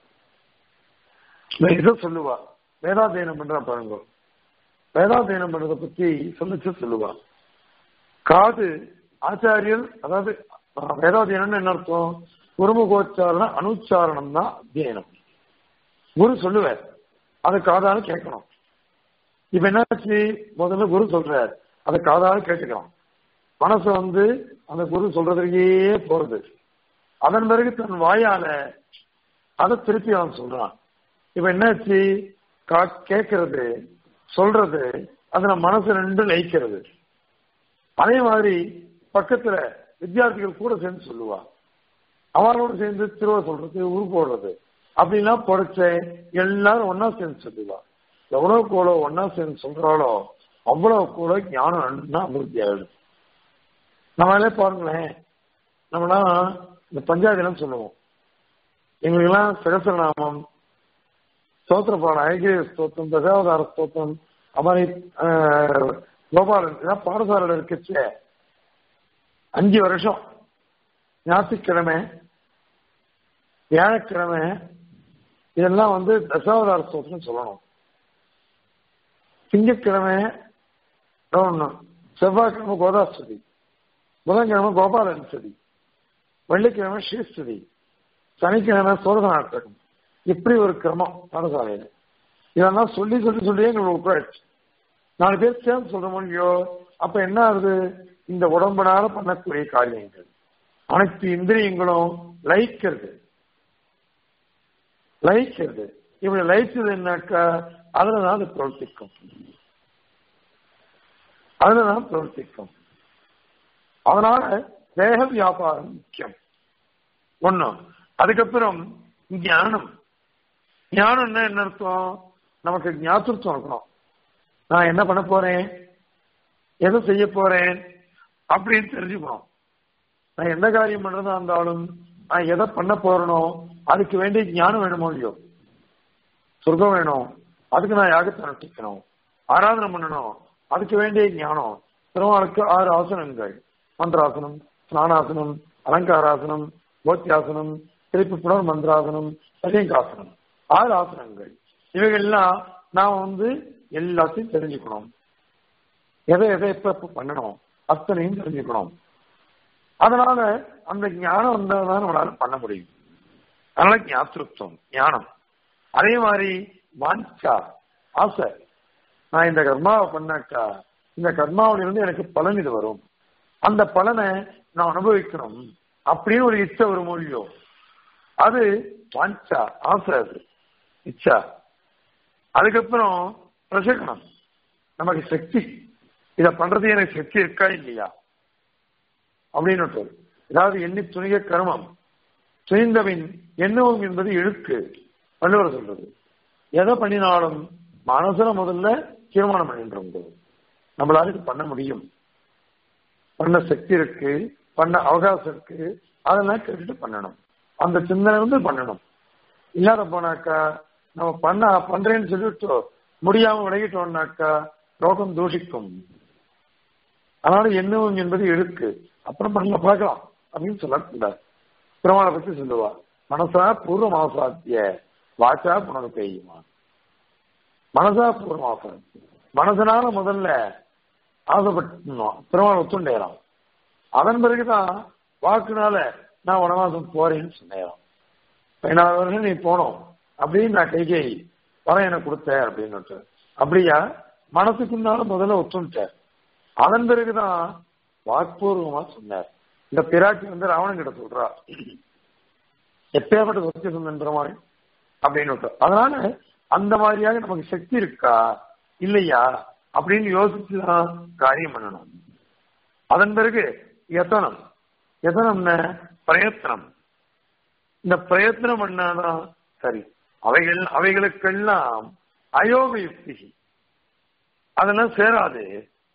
Speaker 1: இதை சொல்லுவா வேதாத்தியனம் பண்றா பாருங்க வேதாத்தியனம் பண்றதை பத்தி சொல்லிச்சு சொல்லுவா காது ஆச்சாரியர் அதாவது வேதாத்தியனம் என்ன அர்த்தம் குருமுகோச்சாரண அனுச்சாரணம் தான் அத்தியனம் குரு சொல்லுவார் அதை காதால கேட்கணும் இப்ப என்னாச்சு முதல்ல குரு சொல்றார் அதை காதால கேட்டுக்கிறோம் மனசு வந்து அந்த குரு சொல்றதுக்கே போறது அதன் பிறகு தன் வாயால அதை திருப்பி அவன் சொல்றான் இப்ப என்னாச்சு கேட்கறது சொல்றது அதுல மனசு ரெண்டு லயிக்கிறது அதே மாதிரி பக்கத்துல வித்தியார்த்திகள் கூட சேர்ந்து சொல்லுவா அவரோட சேர்ந்து திருவ சொல்றது உரு போடுறது அப்படிலாம் படிச்ச எல்லாரும் ஒன்னா சேர்ந்து சொல்லுவா எவ்வளவு கூட ஒன்னா சேர்ந்து சொல்றாளோ அவ்வளவு கூட ஞானம் நன்னா அபிவிருத்தி ஆயிடும் நம்மளே பாருங்களேன் நம்மளாம் இந்த பஞ்சாயத்துலாம் சொல்லுவோம் எங்களுக்கெல்லாம் சகசரநாமம் ஸ்தோத்திர பாடம் ஐகிரிய ஸ்தோத்திரம் தசாவதார ஸ்தோத்திரம் அமாரி கோபாலன் இதான் பாடசாலையில் இருக்கச்சு அஞ்சு வருஷம் ஞாயிற்றுக்கிழமை வியாழக்கிழமை இதெல்லாம் வந்து தசாவதார ஸ்தோத்திரம் சொல்லணும் திங்கட்கிழமை ஒன்று செவ்வாய்க்கிழமை கோதாஸ்துதி புதன்கிழமை கோபாலன் ஸ்துதி வெள்ளிக்கிழமை ஸ்ரீஸ்துதி சனிக்கிழமை சோதன நாட்டகம் இப்படி ஒரு கிரமம் பாடசாலையில இதெல்லாம் சொல்லி சொல்லி சொல்லி எங்களுக்கு உட்காச்சு நாலு பேர் சேர்ந்து சொல்ற முடியோ அப்ப என்ன ஆகுது இந்த உடம்புனால பண்ணக்கூடிய காரியங்கள் அனைத்து இந்திரியங்களும் லயிக்கிறது லயிக்கிறது இப்படி லயிச்சது என்னக்கா அதுலதான் அது பிரவர்த்திக்கும் அதுலதான் பிரவர்த்திக்கும் அதனால தேக வியாபாரம் முக்கியம் ஒண்ணு அதுக்கப்புறம் ஞானம் ஞானம்னா என்ன அர்த்தம் நமக்கு ஞாபகத்துவம் இருக்கணும் நான் என்ன பண்ண போறேன் எதை செய்ய போறேன் அப்படின்னு தெரிஞ்சுக்கணும் நான் எந்த காரியம் பண்றதா இருந்தாலும் நான் எதை பண்ண போறனோ அதுக்கு வேண்டிய ஞானம் வேணுமோ இல்லையோ சொர்க்கம் வேணும் அதுக்கு நான் யாகத்தை அனுஷ்டிக்கணும் ஆராதனை பண்ணணும் அதுக்கு வேண்டிய ஞானம் பெருமாளுக்கு ஆறு ஆசனங்கள் மந்திராசனம் ஸ்நானாசனம் அலங்காராசனம் போத்தியாசனம் திருப்பி புனர் மந்திராசனம் பரியங்காசனம் ஆறு ஆசனங்கள் இவைகள்லாம் நாம் வந்து எல்லாத்தையும் தெரிஞ்சுக்கணும் எதை எதை எப்ப எப்ப பண்ணணும் அத்தனையும் தெரிஞ்சுக்கணும் அதனால அந்த ஞானம் வந்தால்தான் நம்மளால பண்ண முடியும் அதனால ஞாத்திருத்தம் ஞானம் அதே மாதிரி வாஞ்சா ஆசை நான் இந்த கர்மாவை பண்ணாக்கா இந்த கர்மாவிலிருந்து எனக்கு பலன் இது வரும் அந்த பலனை நான் அனுபவிக்கணும் அப்படின்னு ஒரு இச்சை ஒரு மொழியோ அது வாஞ்சா ஆசை அது இச்சா அதுக்கப்புறம் பிரசகனம் நமக்கு சக்தி இத பண்றது எனக்கு சக்தி இருக்கா இல்லையா அப்படின்னு அதாவது எண்ணி துணிக கர்மம் துணிந்தபின் எண்ணவும் என்பது இழுக்கு வள்ளுவர் சொல்றது எதை பண்ணினாலும் மனசுல முதல்ல தீர்மானம் பண்ணிட்டு நம்மளால இது பண்ண முடியும் பண்ண சக்தி இருக்கு பண்ண அவகாசம் இருக்கு அதெல்லாம் கேட்டுட்டு பண்ணணும் அந்த சிந்தனை வந்து பண்ணணும் இல்லாத போனாக்கா நம்ம பண்ண பண்றேன்னு சொல்லிட்டு முடியாம விலகிட்டோம்னாக்கா ரோகம் தூஷிக்கும் அதனால எண்ணவும் என்பது இழுக்கு அப்புறம் பண்ண பார்க்கலாம் அப்படின்னு சொல்லக்கூடாது பெருமாளை பத்தி சொல்லுவா மனசா பூர்வ மாசாத்திய வாச்சா புனரு பெய்யுமா மனசா பூர்வ மாசாத்திய மனசனால முதல்ல ஆசைப்பட்டோம் பெருமாள் ஒத்துண்டேறான் அதன் பிறகுதான் வாக்குனால நான் வனவாசம் போறேன்னு சொன்னேன் பதினாறு வருஷம் நீ போனோம் அப்படின்னு நான் கைகை வரம் எனக்கு கொடுத்த அப்படின்னு அப்படியா மனசுக்குன்னால முதல்ல ஒத்துட்டேன் அதன் பிறகுதான் வாக்பூர்வமா சொன்னார் இந்த பிராட்டி வந்து ராவணன் கிட்ட சொல்றா எப்பேற்பட்ட சத்திய சொந்தன் பெருமாள் அப்படின்னு அதனால அந்த மாதிரியாக நமக்கு சக்தி இருக்கா இல்லையா அப்படின்னு யோசிச்சுதான் காரியம் பண்ணணும் அதன் பிறகு எத்தனம் எத்தனம்னா பிரயத்தனம் இந்த பிரயத்தனம் பண்ணாதான் சரி அவைகள் அவைகளுக்கெல்லாம் அயோக யுக்தி அதெல்லாம் சேராது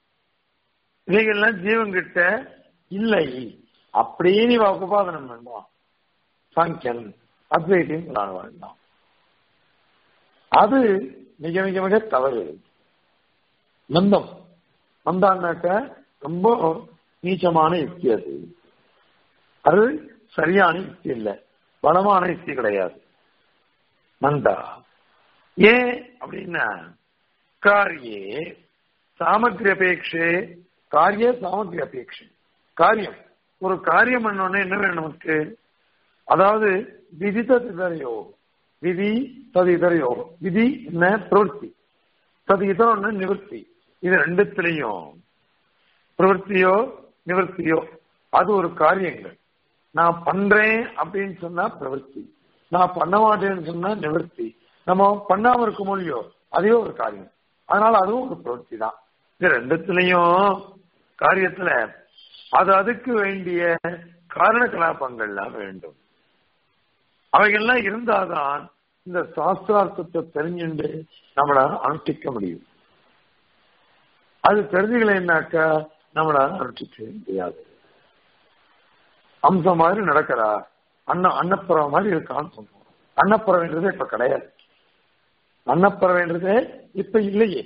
Speaker 1: இவைகள்லாம் ஜீவன்கிட்ட இல்லை அப்படின்னு இவ உபாதனம் பண்ணுவான் சாங்கியன் அத்வைத்தையும் கொண்டாட வேண்டாம் அது மிக மிக மிக தவறு மந்தம் மந்தான்னாக்க ரொம்ப நீச்சமான யுக்தி அது அது சரியான யுக்தி இல்லை பலமான யுக்தி கிடையாது மந்தா ஏன் அப்படின்னா காரியே சாமக்கிரி அபேட்சே காரிய சாமக்கிரி அபேட்சை காரியம் ஒரு காரியம் பண்ணோடனே என்ன வேணும் நமக்கு அதாவது விதி ததிதரையோ விதி தது இதரையோ விதி என்ன பிரவൃத்தி தது இதரொன்னு நிவர்த்தி இது ரெண்டுத்திலையும் பிரவൃத்தியோ நிவர்த்தியோ அது ஒரு காரியங்கள் நான் பண்றேன் அப்படின்னு சொன்னா பிரவൃத்தி நான் பண்ண மாட்டேன்னு சொன்னா நிவர்த்தி நம்ம பண்ணாம இருக்க முடியும் அதே ஒரு காரியம் அதனால அதுவும் ஒரு பிரவൃத்தி தான் இது ரெண்டுத்திலையும் காரியத்துல அது அதுக்கு வேண்டிய காரண கலாபங்கள்லாம் வேண்டும் அவைகள்லாம் இருந்தாதான் இந்த சாஸ்திரார்த்தத்தை தெரிஞ்சுண்டு நம்மளால அனுஷ்டிக்க முடியும் அது தெரிஞ்சுக்கலைன்னாக்கா நம்மளால அனுஷ்டிக்க முடியாது அம்சம் மாதிரி நடக்கிறா அன்ன அன்னப்புற மாதிரி இருக்கான்னு சொல்றோம் அன்னப்புறவேன்றதே இப்ப கிடையாது அன்னப்புறவேன்றதே இப்ப இல்லையே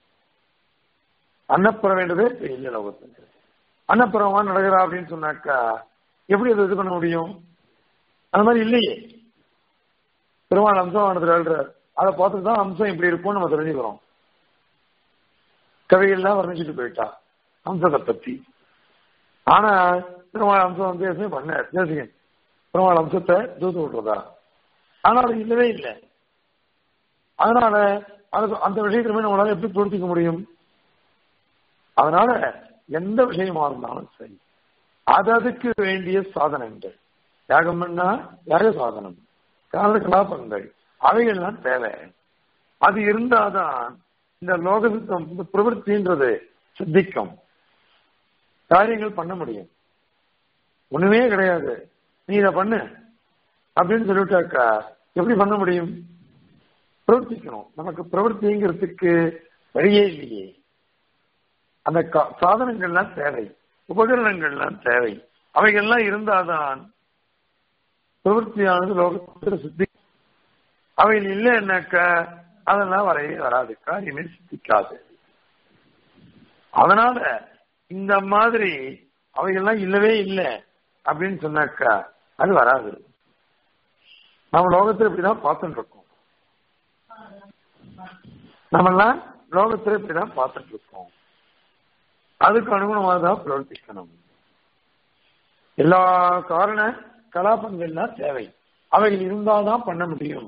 Speaker 1: அன்னப்புறவேன்றதே இப்ப இல்லை லோகத்துல அன்னப்புறமா நடக்கிறா அப்படின்னு சொன்னாக்கா எப்படி அதை இது பண்ண முடியும் அந்த மாதிரி இல்லையே பெருமாள் அம்சம் ஆனதுல அதை பார்த்துட்டு தான் அம்சம் இப்படி இருக்கும்னு நம்ம தெரிஞ்சுக்கிறோம் கவிகள்லாம் வர்ணிச்சுட்டு போயிட்டா அம்சத்தை பத்தி ஆனா பெருமாள் அம்சம் வந்து எதுவுமே பண்ண தேசிகன் பெருமாள் அம்சத்தை தூத்து விட்டுறதா ஆனா அது இல்லவே இல்லை அதனால அது அந்த விஷயத்திலுமே நம்மளால எப்படி பொருத்திக்க முடியும் அதனால எந்த விஷயமா இருந்தாலும் சரி அது அதுக்கு வேண்டிய சாதனங்கள் யாகம் பண்ணா யாக சாதனம் கால கலாபங்கள் அவைகள்லாம் தேவை அது இருந்தாதான் இந்த லோகசித்தம் இந்த பிரவருத்தின்றது சித்திக்கும் காரியங்கள் பண்ண முடியும் ஒண்ணுமே கிடையாது நீ இதை பண்ணு அப்படின்னு சொல்லிட்டாக்கா எப்படி பண்ண முடியும் பிரவர்த்திக்கணும் நமக்கு பிரவர்த்திங்கிறதுக்கு வழியே இல்லையே அந்த சாதனங்கள்லாம் தேவை உபகரணங்கள்லாம் தேவை அவைகள்லாம் இருந்தாதான் பிரவருத்தியானது லோகத்தில் சித்தி அவைகள் இல்லைன்னாக்கா அதெல்லாம் வரவே வராது காரியமே சித்திக்காது அதனால இந்த மாதிரி அவைகள்லாம் இல்லவே இல்லை அப்படின்னு சொன்னாக்கா அது வராது நம்ம லோகத்துல இப்படிதான் பார்த்துட்டு இருக்கோம் நம்மெல்லாம் லோகத்துல இப்படிதான் பார்த்துட்டு இருக்கோம் அதுக்கு அனுகுணமாக தான் பிரவர்த்திக்கணும் எல்லா காரண கலாபங்கள்லாம் தேவை அவைகள் இருந்தால்தான் பண்ண முடியும்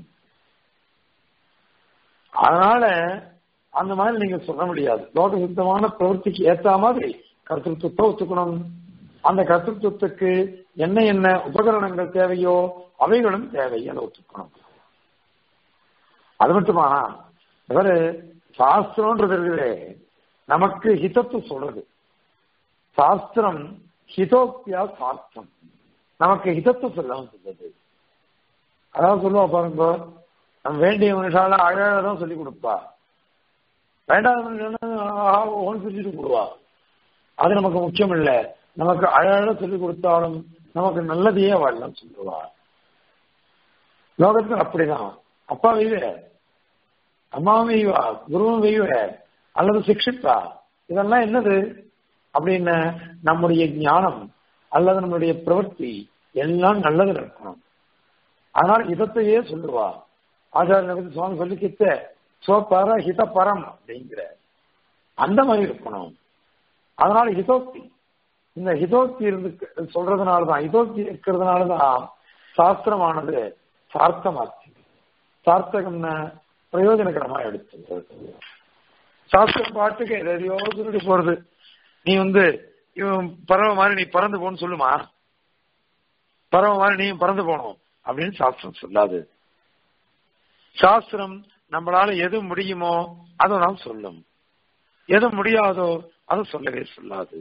Speaker 1: அதனால அந்த மாதிரி நீங்க சொல்ல முடியாது லோக சுத்தமான பிரவர்த்திக்கு ஏத்த மாதிரி கர்த்தத்துவத்தை ஒத்துக்கணும் அந்த கர்த்தத்துவத்துக்கு என்ன என்ன உபகரணங்கள் தேவையோ அவைகளும் தேவை அதை ஒத்துக்கணும் அது மட்டுமா இவரு சாஸ்திரம்ன்றது இருக்குது நமக்கு ஹிதத்து சொல்றது சாஸ்திரம் ஹிதோக்தியா சாஸ்திரம் நமக்கு ஹிதத்து சொல்லாம சொல்லுது அதான் சொல்லுவா பாருங்க நம்ம வேண்டிய மனுஷால அழகாக தான் சொல்லி கொடுப்பா வேண்டாத மனுஷன் ஓன் செஞ்சுட்டு கொடுவா அது நமக்கு முக்கியம் இல்லை நமக்கு அழகாக சொல்லி கொடுத்தாலும் நமக்கு நல்லதையே வாழலாம் சொல்லுவா லோகத்தில் அப்படிதான் அப்பா வெய்வ அம்மாவும் வெய்வா குருவும் வெய்வ அல்லது சிக்ஷிப்பா இதெல்லாம் என்னது அப்படின்னு நம்முடைய ஞானம் அல்லது நம்மளுடைய பிரவர்த்தி எல்லாம் நல்லது இருக்கணும் அதனால இதத்தையே சொல்லுவா ஆச்சாரிய சுவாமி சொல்லிக்கிட்ட சோப்பர ஹித பரம் அப்படிங்கிற அந்த மாதிரி இருக்கணும் அதனால ஹிதோக்தி இந்த ஹிதோக்தி இருந்து சொல்றதுனாலதான் ஹிதோக்தி இருக்கிறதுனாலதான் சாஸ்திரமானது சார்த்தமாச்சு சார்த்தகம்னா பிரயோஜனகரமா எடுத்து சாஸ்திரம் பாட்டுக்கு எதையோ சொல்லிட்டு போறது நீ வந்து இவன் பறவை மாதிரி நீ பறந்து போன்னு சொல்லுமா பறவை மாதிரி நீ பறந்து போகணும் அப்படின்னு சாஸ்திரம் சொல்லாது சாஸ்திரம் நம்மளால எது முடியுமோ அதை நாம் சொல்லும் எது முடியாதோ அதை சொல்லவே சொல்லாது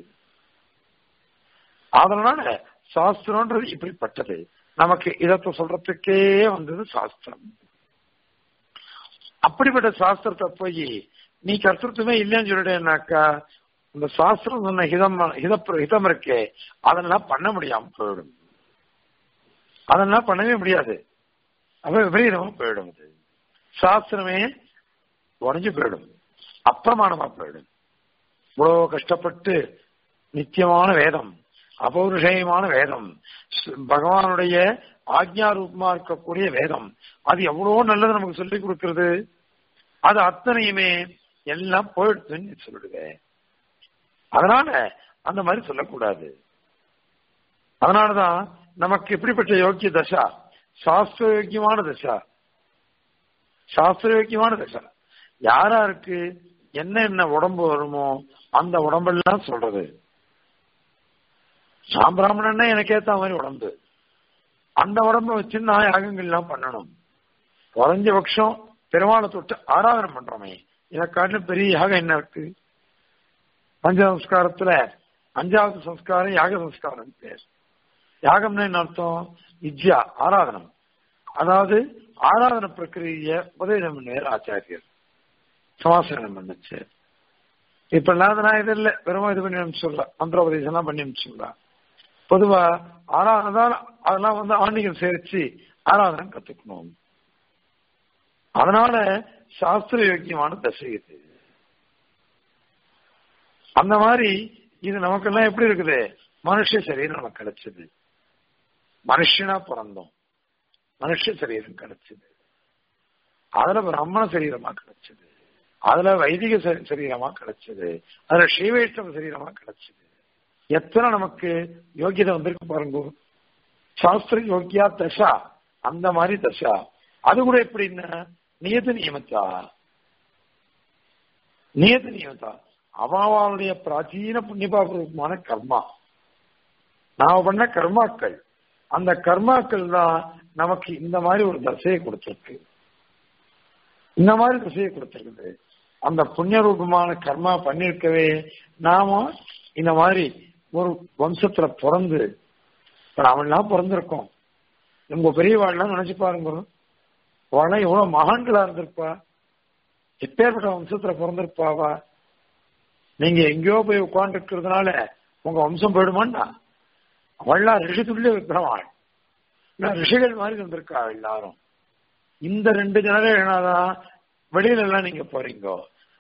Speaker 1: அதனால சாஸ்திரம்ன்றது இப்படிப்பட்டது நமக்கு இதத்தை சொல்றதுக்கே வந்தது சாஸ்திரம் அப்படிப்பட்ட சாஸ்திரத்தை போய் நீ கர்த்தத்துவமே இல்லைன்னு சொல்லிட்டேன்னாக்கா இந்த சாஸ்திரம் சொன்ன ஹிதம் ஹித ஹிதம் இருக்கே அதெல்லாம் பண்ண முடியாம போயிடும் அதெல்லாம் பண்ணவே முடியாது அப்ப விபரீதமா போயிடும் அது சாஸ்திரமே உடஞ்சு போயிடும் அப்பிரமாணமா போயிடும் இவ்வளவு கஷ்டப்பட்டு நித்தியமான வேதம் அபௌருஷயமான வேதம் பகவானுடைய ஆக்ஞா ரூபமா இருக்கக்கூடிய வேதம் அது எவ்வளவோ நல்லது நமக்கு சொல்லிக் கொடுக்கிறது அது அத்தனையுமே எல்லாம் போயிடுதுன்னு சொல்லிடுவேன் அதனால அந்த மாதிரி சொல்லக்கூடாது அதனாலதான் நமக்கு எப்படிப்பட்ட யோக்கிய தசா சாஸ்திர யோக்கியமான தசா சாஸ்திர யோக்கியமான தசா யாராருக்கு என்ன என்ன உடம்பு வருமோ அந்த உடம்பெல்லாம் சொல்றது சாம்பிராமணன்னா எனக்கு ஏத்த மாதிரி உடம்பு அந்த உடம்ப வச்சு நான் யாகங்கள்லாம் பண்ணணும் குறைஞ்சபட்சம் பெருமாளை தொட்டு ஆராதனை பண்றோமே இதை காட்டிலும் பெரிய யாகம் என்ன இருக்கு பஞ்ச சம்ஸ்காரத்துல அஞ்சாவது சம்ஸ்காரம் யாக சம்ஸ்காரம் பேர் யாகம்னா என்ன அர்த்தம் வித்யா ஆராதனம் அதாவது ஆராதன பிரக்கிரிய உபதேசம் பண்ணார் ஆச்சாரியர் சமாசனம் பண்ணுச்சு இப்ப இல்லாத நான் இது இல்லை வெறும் இது பண்ணி அனுப்பிச்சுடுறேன் மந்திரோபதேசம் எல்லாம் பண்ணி அனுப்பிச்சுடுறேன் பொதுவா ஆராதனை அதெல்லாம் வந்து ஆன்மீகம் சேர்த்து ஆராதனை கத்துக்கணும் அதனால சாஸ்திர யோக்கியமான தசை இது அந்த மாதிரி இது நமக்கெல்லாம் எப்படி இருக்குது மனுஷ சரீரம் நமக்கு கிடைச்சது மனுஷனா பிறந்தோம் மனுஷ சரீரம் கிடைச்சது அதுல பிராமண சரீரமா கிடைச்சது அதுல வைதிக சரீரமா கிடைச்சது அதுல ஸ்ரீவைஷ்ணவ சரீரமா கிடைச்சது எத்தனை நமக்கு யோகியதை வந்திருக்கு பாருங்க சாஸ்திர யோகியா தசா அந்த மாதிரி தசா அது கூட எப்படின்னா நியத நியமத்தா நியத நியமத்தா அவாவாளுடைய பிராச்சீன புண்ணியபாபூர்வமான கர்மா நாம பண்ண கர்மாக்கள் அந்த கர்மாக்கள் தான் நமக்கு இந்த மாதிரி ஒரு தசையை கொடுத்திருக்கு இந்த மாதிரி திசையை கொடுத்திருக்குது அந்த புண்ணிய ரூபமான கர்மா பண்ணிருக்கவே நாம இந்த மாதிரி ஒரு வம்சத்துல பிறந்து இப்ப நாமெல்லாம் பிறந்திருக்கோம் உங்க பெரியவாள்லாம் நினைச்சு பாருங்க அவள்லாம் எவ்வளவு மகான்களா இருந்திருப்பா எப்பேற்பட்ட வம்சத்துல பிறந்திருப்பாவா நீங்க எங்கேயோ போய் உட்கார்ந்து இருக்கிறதுனால உங்க வம்சம் போயிடுமாண்டா அவள்லாம் ரிஷி துல்லிய விக்கிரமாள் ரிஷிகள் மாதிரி இருந்திருக்கா எல்லாரும் இந்த ரெண்டு ஜெனரேஷனாதான் வெளியில எல்லாம் நீங்க போறீங்க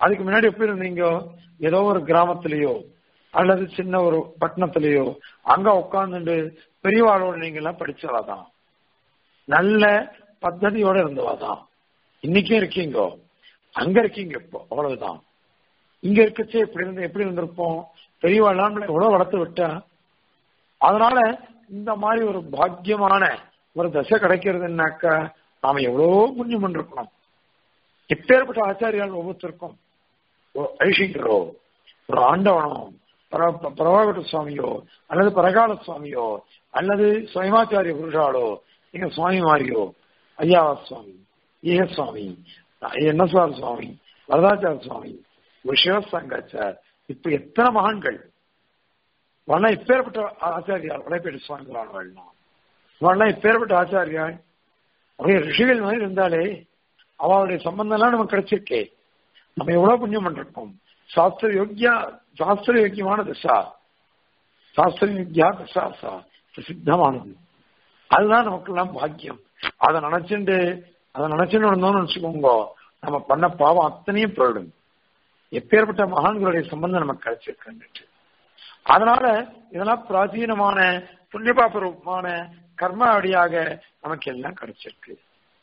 Speaker 1: அதுக்கு முன்னாடி எப்படி இருந்தீங்க ஏதோ ஒரு கிராமத்திலேயோ அல்லது சின்ன ஒரு பட்டணத்திலேயோ அங்க உட்கார்ந்துட்டு பெரியவாளோட நீங்க எல்லாம் படிச்சவாதான் நல்ல பத்ததியோட இருந்தவாதான் இன்னைக்கும் இருக்கீங்க அங்க இருக்கீங்க இப்போ அவ்வளவுதான் இங்க இருக்கச்சே எப்படி இருந்து எப்படி இருந்திருப்போம் பெரியவாள் நம்மளை எவ்வளவு வளர்த்து விட்டா அதனால இந்த மாதிரி ஒரு பாக்கியமான ஒரு தசை கிடைக்கிறதுனாக்கா நாம எவ்வளவோ புண்ணியம் பண்ணிருக்கணும் எப்பேற்பட்ட ஆச்சாரியால் ஒவ்வொருத்தருக்கும் ஒரு ஐஷிங்கரோ ஒரு ஆண்டவனோ பர- பிரபாகர சுவாமியோ அல்லது பரகால சுவாமியோ அல்லது சுயமாச்சாரிய புருஷாலோ எங்க சுவாமி மாரியோ ஐயாவா சுவாமி ஈக சுவாமி என்னஸ்வார சுவாமி வரதாச்சார சுவாமி விஷயசங்காச்சார் இப்ப எத்தனை மகான்கள் வரலாம் இப்பேற்பட்ட ஆச்சாரியார் வளைப்பேட்டு சுவாமிகளான வரலாம் வரலாம் இப்பேற்பட்ட ஆச்சாரியார் அப்படியே ரிஷிகள் மாதிரி இருந்தாலே அவளுடைய சம்பந்தம் எல்லாம் நமக்கு கிடைச்சிருக்கே நம்ம எவ்வளவு புண்ணியம் பண்ணிருக்கோம் சாஸ்திர யோக்கியா சாஸ்திர யோக்கியமான திசா சாஸ்திர யோக்கியா திசா சா பிரசித்தமானது அதுதான் நமக்கெல்லாம் பாக்கியம் அதை நினைச்சுட்டு அதை நினைச்சுட்டு இருந்தோம்னு வச்சுக்கோங்க நம்ம பண்ண பாவம் அத்தனையும் போயிடும் எப்பேற்பட்ட மகான்களுடைய சம்பந்தம் நமக்கு கிடைச்சிருக்கு அதனால இதெல்லாம் பிராச்சீனமான புண்ணியபாபரூபமான கர்ம அடியாக நமக்கு எல்லாம் கிடைச்சிருக்கு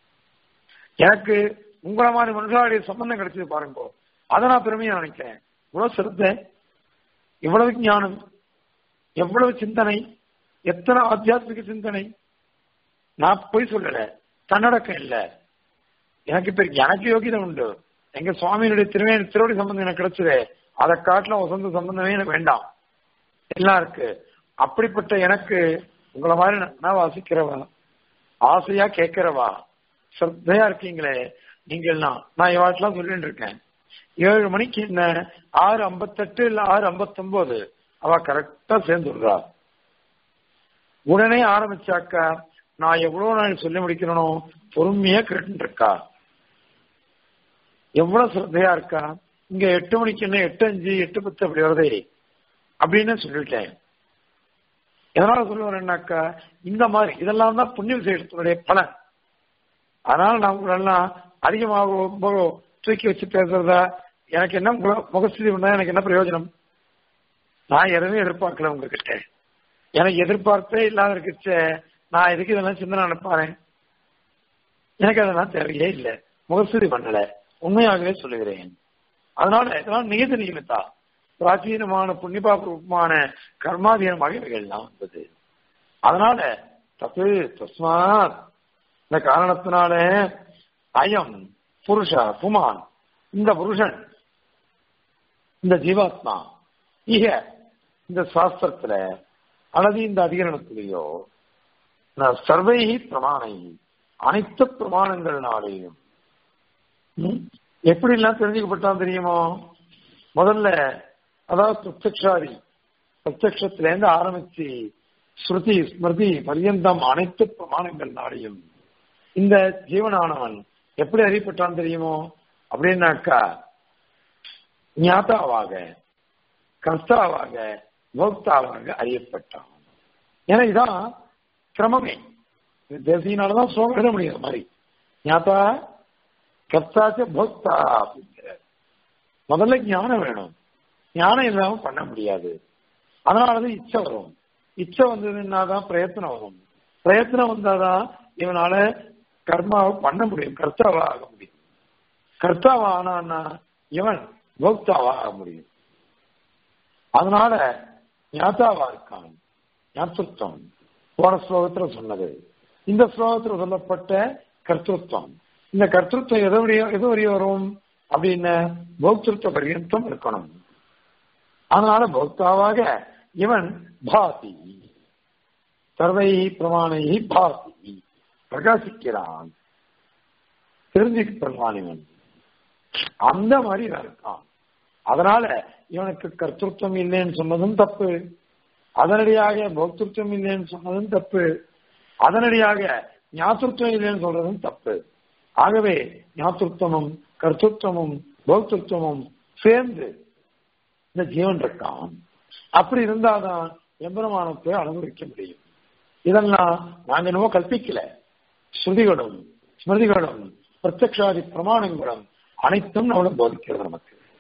Speaker 1: எனக்கு உங்களை மாதிரி மனுஷாவுடைய சம்பந்தம் கிடைச்சது பாருங்க அதை நான் பெருமையா நினைக்கிறேன் இவ்வளவு சிரத்தை இவ்வளவு ஞானம் எவ்வளவு சிந்தனை எத்தனை ஆத்தியாத்மிக சிந்தனை நான் போய் சொல்லல தன்னடக்கம் இல்ல எனக்கு இப்ப எனக்கு யோகிதம் உண்டு எங்க சுவாமியினுடைய திருவே திருவடி சம்பந்தம் எனக்கு கிடைச்சது அதை காட்டிலும் வசந்த சம்பந்தமே எனக்கு வேண்டாம் எல்லாம் இருக்கு அப்படிப்பட்ட எனக்கு உங்களை மாதிரி நான் வாசிக்கிறவா ஆசையா கேட்கிறவா ஸ்ரத்தையா இருக்கீங்களே நீங்க எல்லாம் நான் இவாட்டெல்லாம் சொல்லிட்டு இருக்கேன் ஏழு மணிக்கு என்ன ஆறு ஐம்பத்தெட்டு இல்ல ஆறு ஐம்பத்தொன்பது அவ கரெக்டா சேர்ந்துடுறா உடனே ஆரம்பிச்சாக்கா நான் எவ்வளவு நாள் சொல்லி முடிக்கிறனோ பொறுமையா கேட்டு இருக்கா எவ்வளவு சிரத்தையா இருக்கா இங்க எட்டு மணிக்கு என்ன எட்டு அஞ்சு எட்டு பத்து அப்படி வருதே அப்படின்னு சொல்லிட்டேன் எதனால சொல்லுவேன்னாக்கா இந்த மாதிரி இதெல்லாம் தான் புண்ணிய விசேஷத்தினுடைய பலன் அதனால நான் உங்களெல்லாம் அதிகமாக ரொம்ப தூக்கி வச்சு பேசுறதா எனக்கு என்ன முக- முகஸ்துதி பண்ணா எனக்கு என்ன பிரயோஜனம் நான் எதுவுமே எதிர்பார்க்கல உங்ககிட்ட எனக்கு எதிர்பார்ப்பே இல்லாத இருக்குச்சே நான் எதுக்கு இதெல்லாம் சிந்தனை நினைப்பாரேன் எனக்கு அதெல்லாம் தேவையே இல்லை முகஸ்துதி பண்ணல உண்மையாகவே சொல்லுகிறேன் அதனால இதெல்லாம் நியத நியமித்தா பிராச்சீனமான புண்ணியபாபமான கர்மாதீனமாக இவைகள்லாம் வந்தது அதனால தப்பு தஸ்மாத் இந்த காரணத்தினால அயம் புருஷ புமான் இந்த புருஷன் இந்த ஜீவாத்மா இக இந்த சாஸ்திரத்துல அல்லது இந்த அதிகரணத்திலேயோ நான் சர்வைகி பிரமாணை அனைத்து பிரமாணங்கள்னாலேயும் ம், எப்படி எல்லாம் தெரிஞ்சுக்கப்பட்டான் தெரியுமோ முதல்ல அதாவது பிரத்யக்ஷாதி பிரத்யக்ஷத்துல இருந்து ஆரம்பிச்சு ஸ்ருதி ஸ்மிருதி பரியந்தம் அனைத்து பிரமாணங்கள்னாலையும் இந்த ஜீவனானவன் எப்படி அறியப்பட்டான் தெரியுமோ அப்படின்னாக்கா ஞாதாவாக கர்த்தாவாக போக்தாவாக அறியப்பட்டான் ஏன்னா இதான் கிரமமே தேசியனாலதான் சோகம் எழுத முடியும் மாதிரி ஞாதா கர்த்தாச்ச போக்தா அப்படிங்கிற முதல்ல ஞானம் வேணும் ஞானம் இல்லாம பண்ண முடியாது அதனாலதான் இச்சை வரும் இச்சை வந்ததுன்னா தான் பிரயத்தனம் வரும் பிரயத்தனம் வந்தாதான் இவனால கர்மாவை பண்ண முடியும் கர்த்தாவா ஆக முடியும் கர்த்தாவா ஆனான்னா இவன் போக்தாவா ஆக முடியும் அதனால ஞாதாவா இருக்கான் ஞாபகம் போன ஸ்லோகத்துல சொன்னது இந்த ஸ்லோகத்துல சொல்லப்பட்ட கர்த்தத்துவம் இந்த கர்த்தத்துவம் எது வரைய எது வரைய வரும் அப்படின்னு போக்திருத்த பரியந்தம் இருக்கணும் அதனால போக்தாவாக இவன் பாதி சர்வை பிரமாணை பாதி பிரகாசிக்கிறான் தெரிஞ்சுக்கிட்டான் இவன் அந்த மாதிரி இவன் இருக்கான் அதனால இவனுக்கு கர்த்தத்துவம் இல்லைன்னு சொன்னதும் தப்பு அதனடியாக போக்திருத்தம் இல்லைன்னு சொன்னதும் தப்பு அதனடியாக ஞாபகத்துவம் இல்லைன்னு சொல்றதும் தப்பு ஆகவே ஞாபகத்துவமும் கர்த்தத்துவமும் போக்திருத்தமும் சேர்ந்து இந்த ஜீவன் இருக்கான் அப்படி இருந்தாதான் எம்பெருமானத்தை அனுபவிக்க முடியும் இதெல்லாம் நாங்க என்னவோ கற்பிக்கல ஸ்ருதிகளும் ஸ்மிருதிகளும் பிரத்யக்ஷாதி பிரமாணங்களும் அனைத்தும் நம்மளும் போதிக்கிறது நமக்கு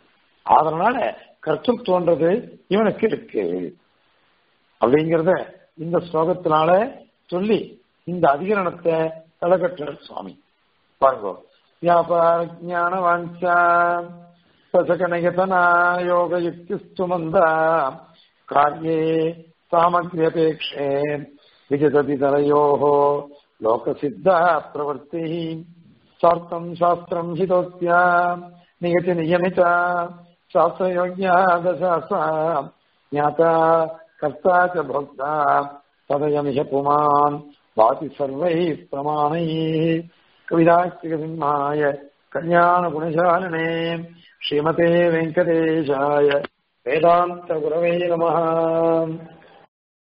Speaker 1: அதனால கர்த்தத்துவன்றது இவனுக்கு இருக்கு அப்படிங்கிறத இந்த ஸ்லோகத்தினால சொல்லி இந்த அதிகரணத்தை தலகட்டுற சுவாமி பாருங்க வியாபார ஜான வாஞ்சா சசகனயதனா யோக யுக்திஸ்து மந்தா காரியே சாமக்ரியபேட்சே விஜததி தரையோः லோகசித்தா பிரவர்த்தி சார்த்தம் சாஸ்திரம் ஹிதோத்யா நிகதி நியமிதா शास्त्रयोग्या दशासा ज्ञाता कर्ता च भोक्ता तदयमिह पुमान् भाति सर्वैः प्रमाणैः कविदास्तिकसिंहाय कल्याणगुणशालिने श्रीमते वेङ्कटेशाय वेदान्तगुरवे नमः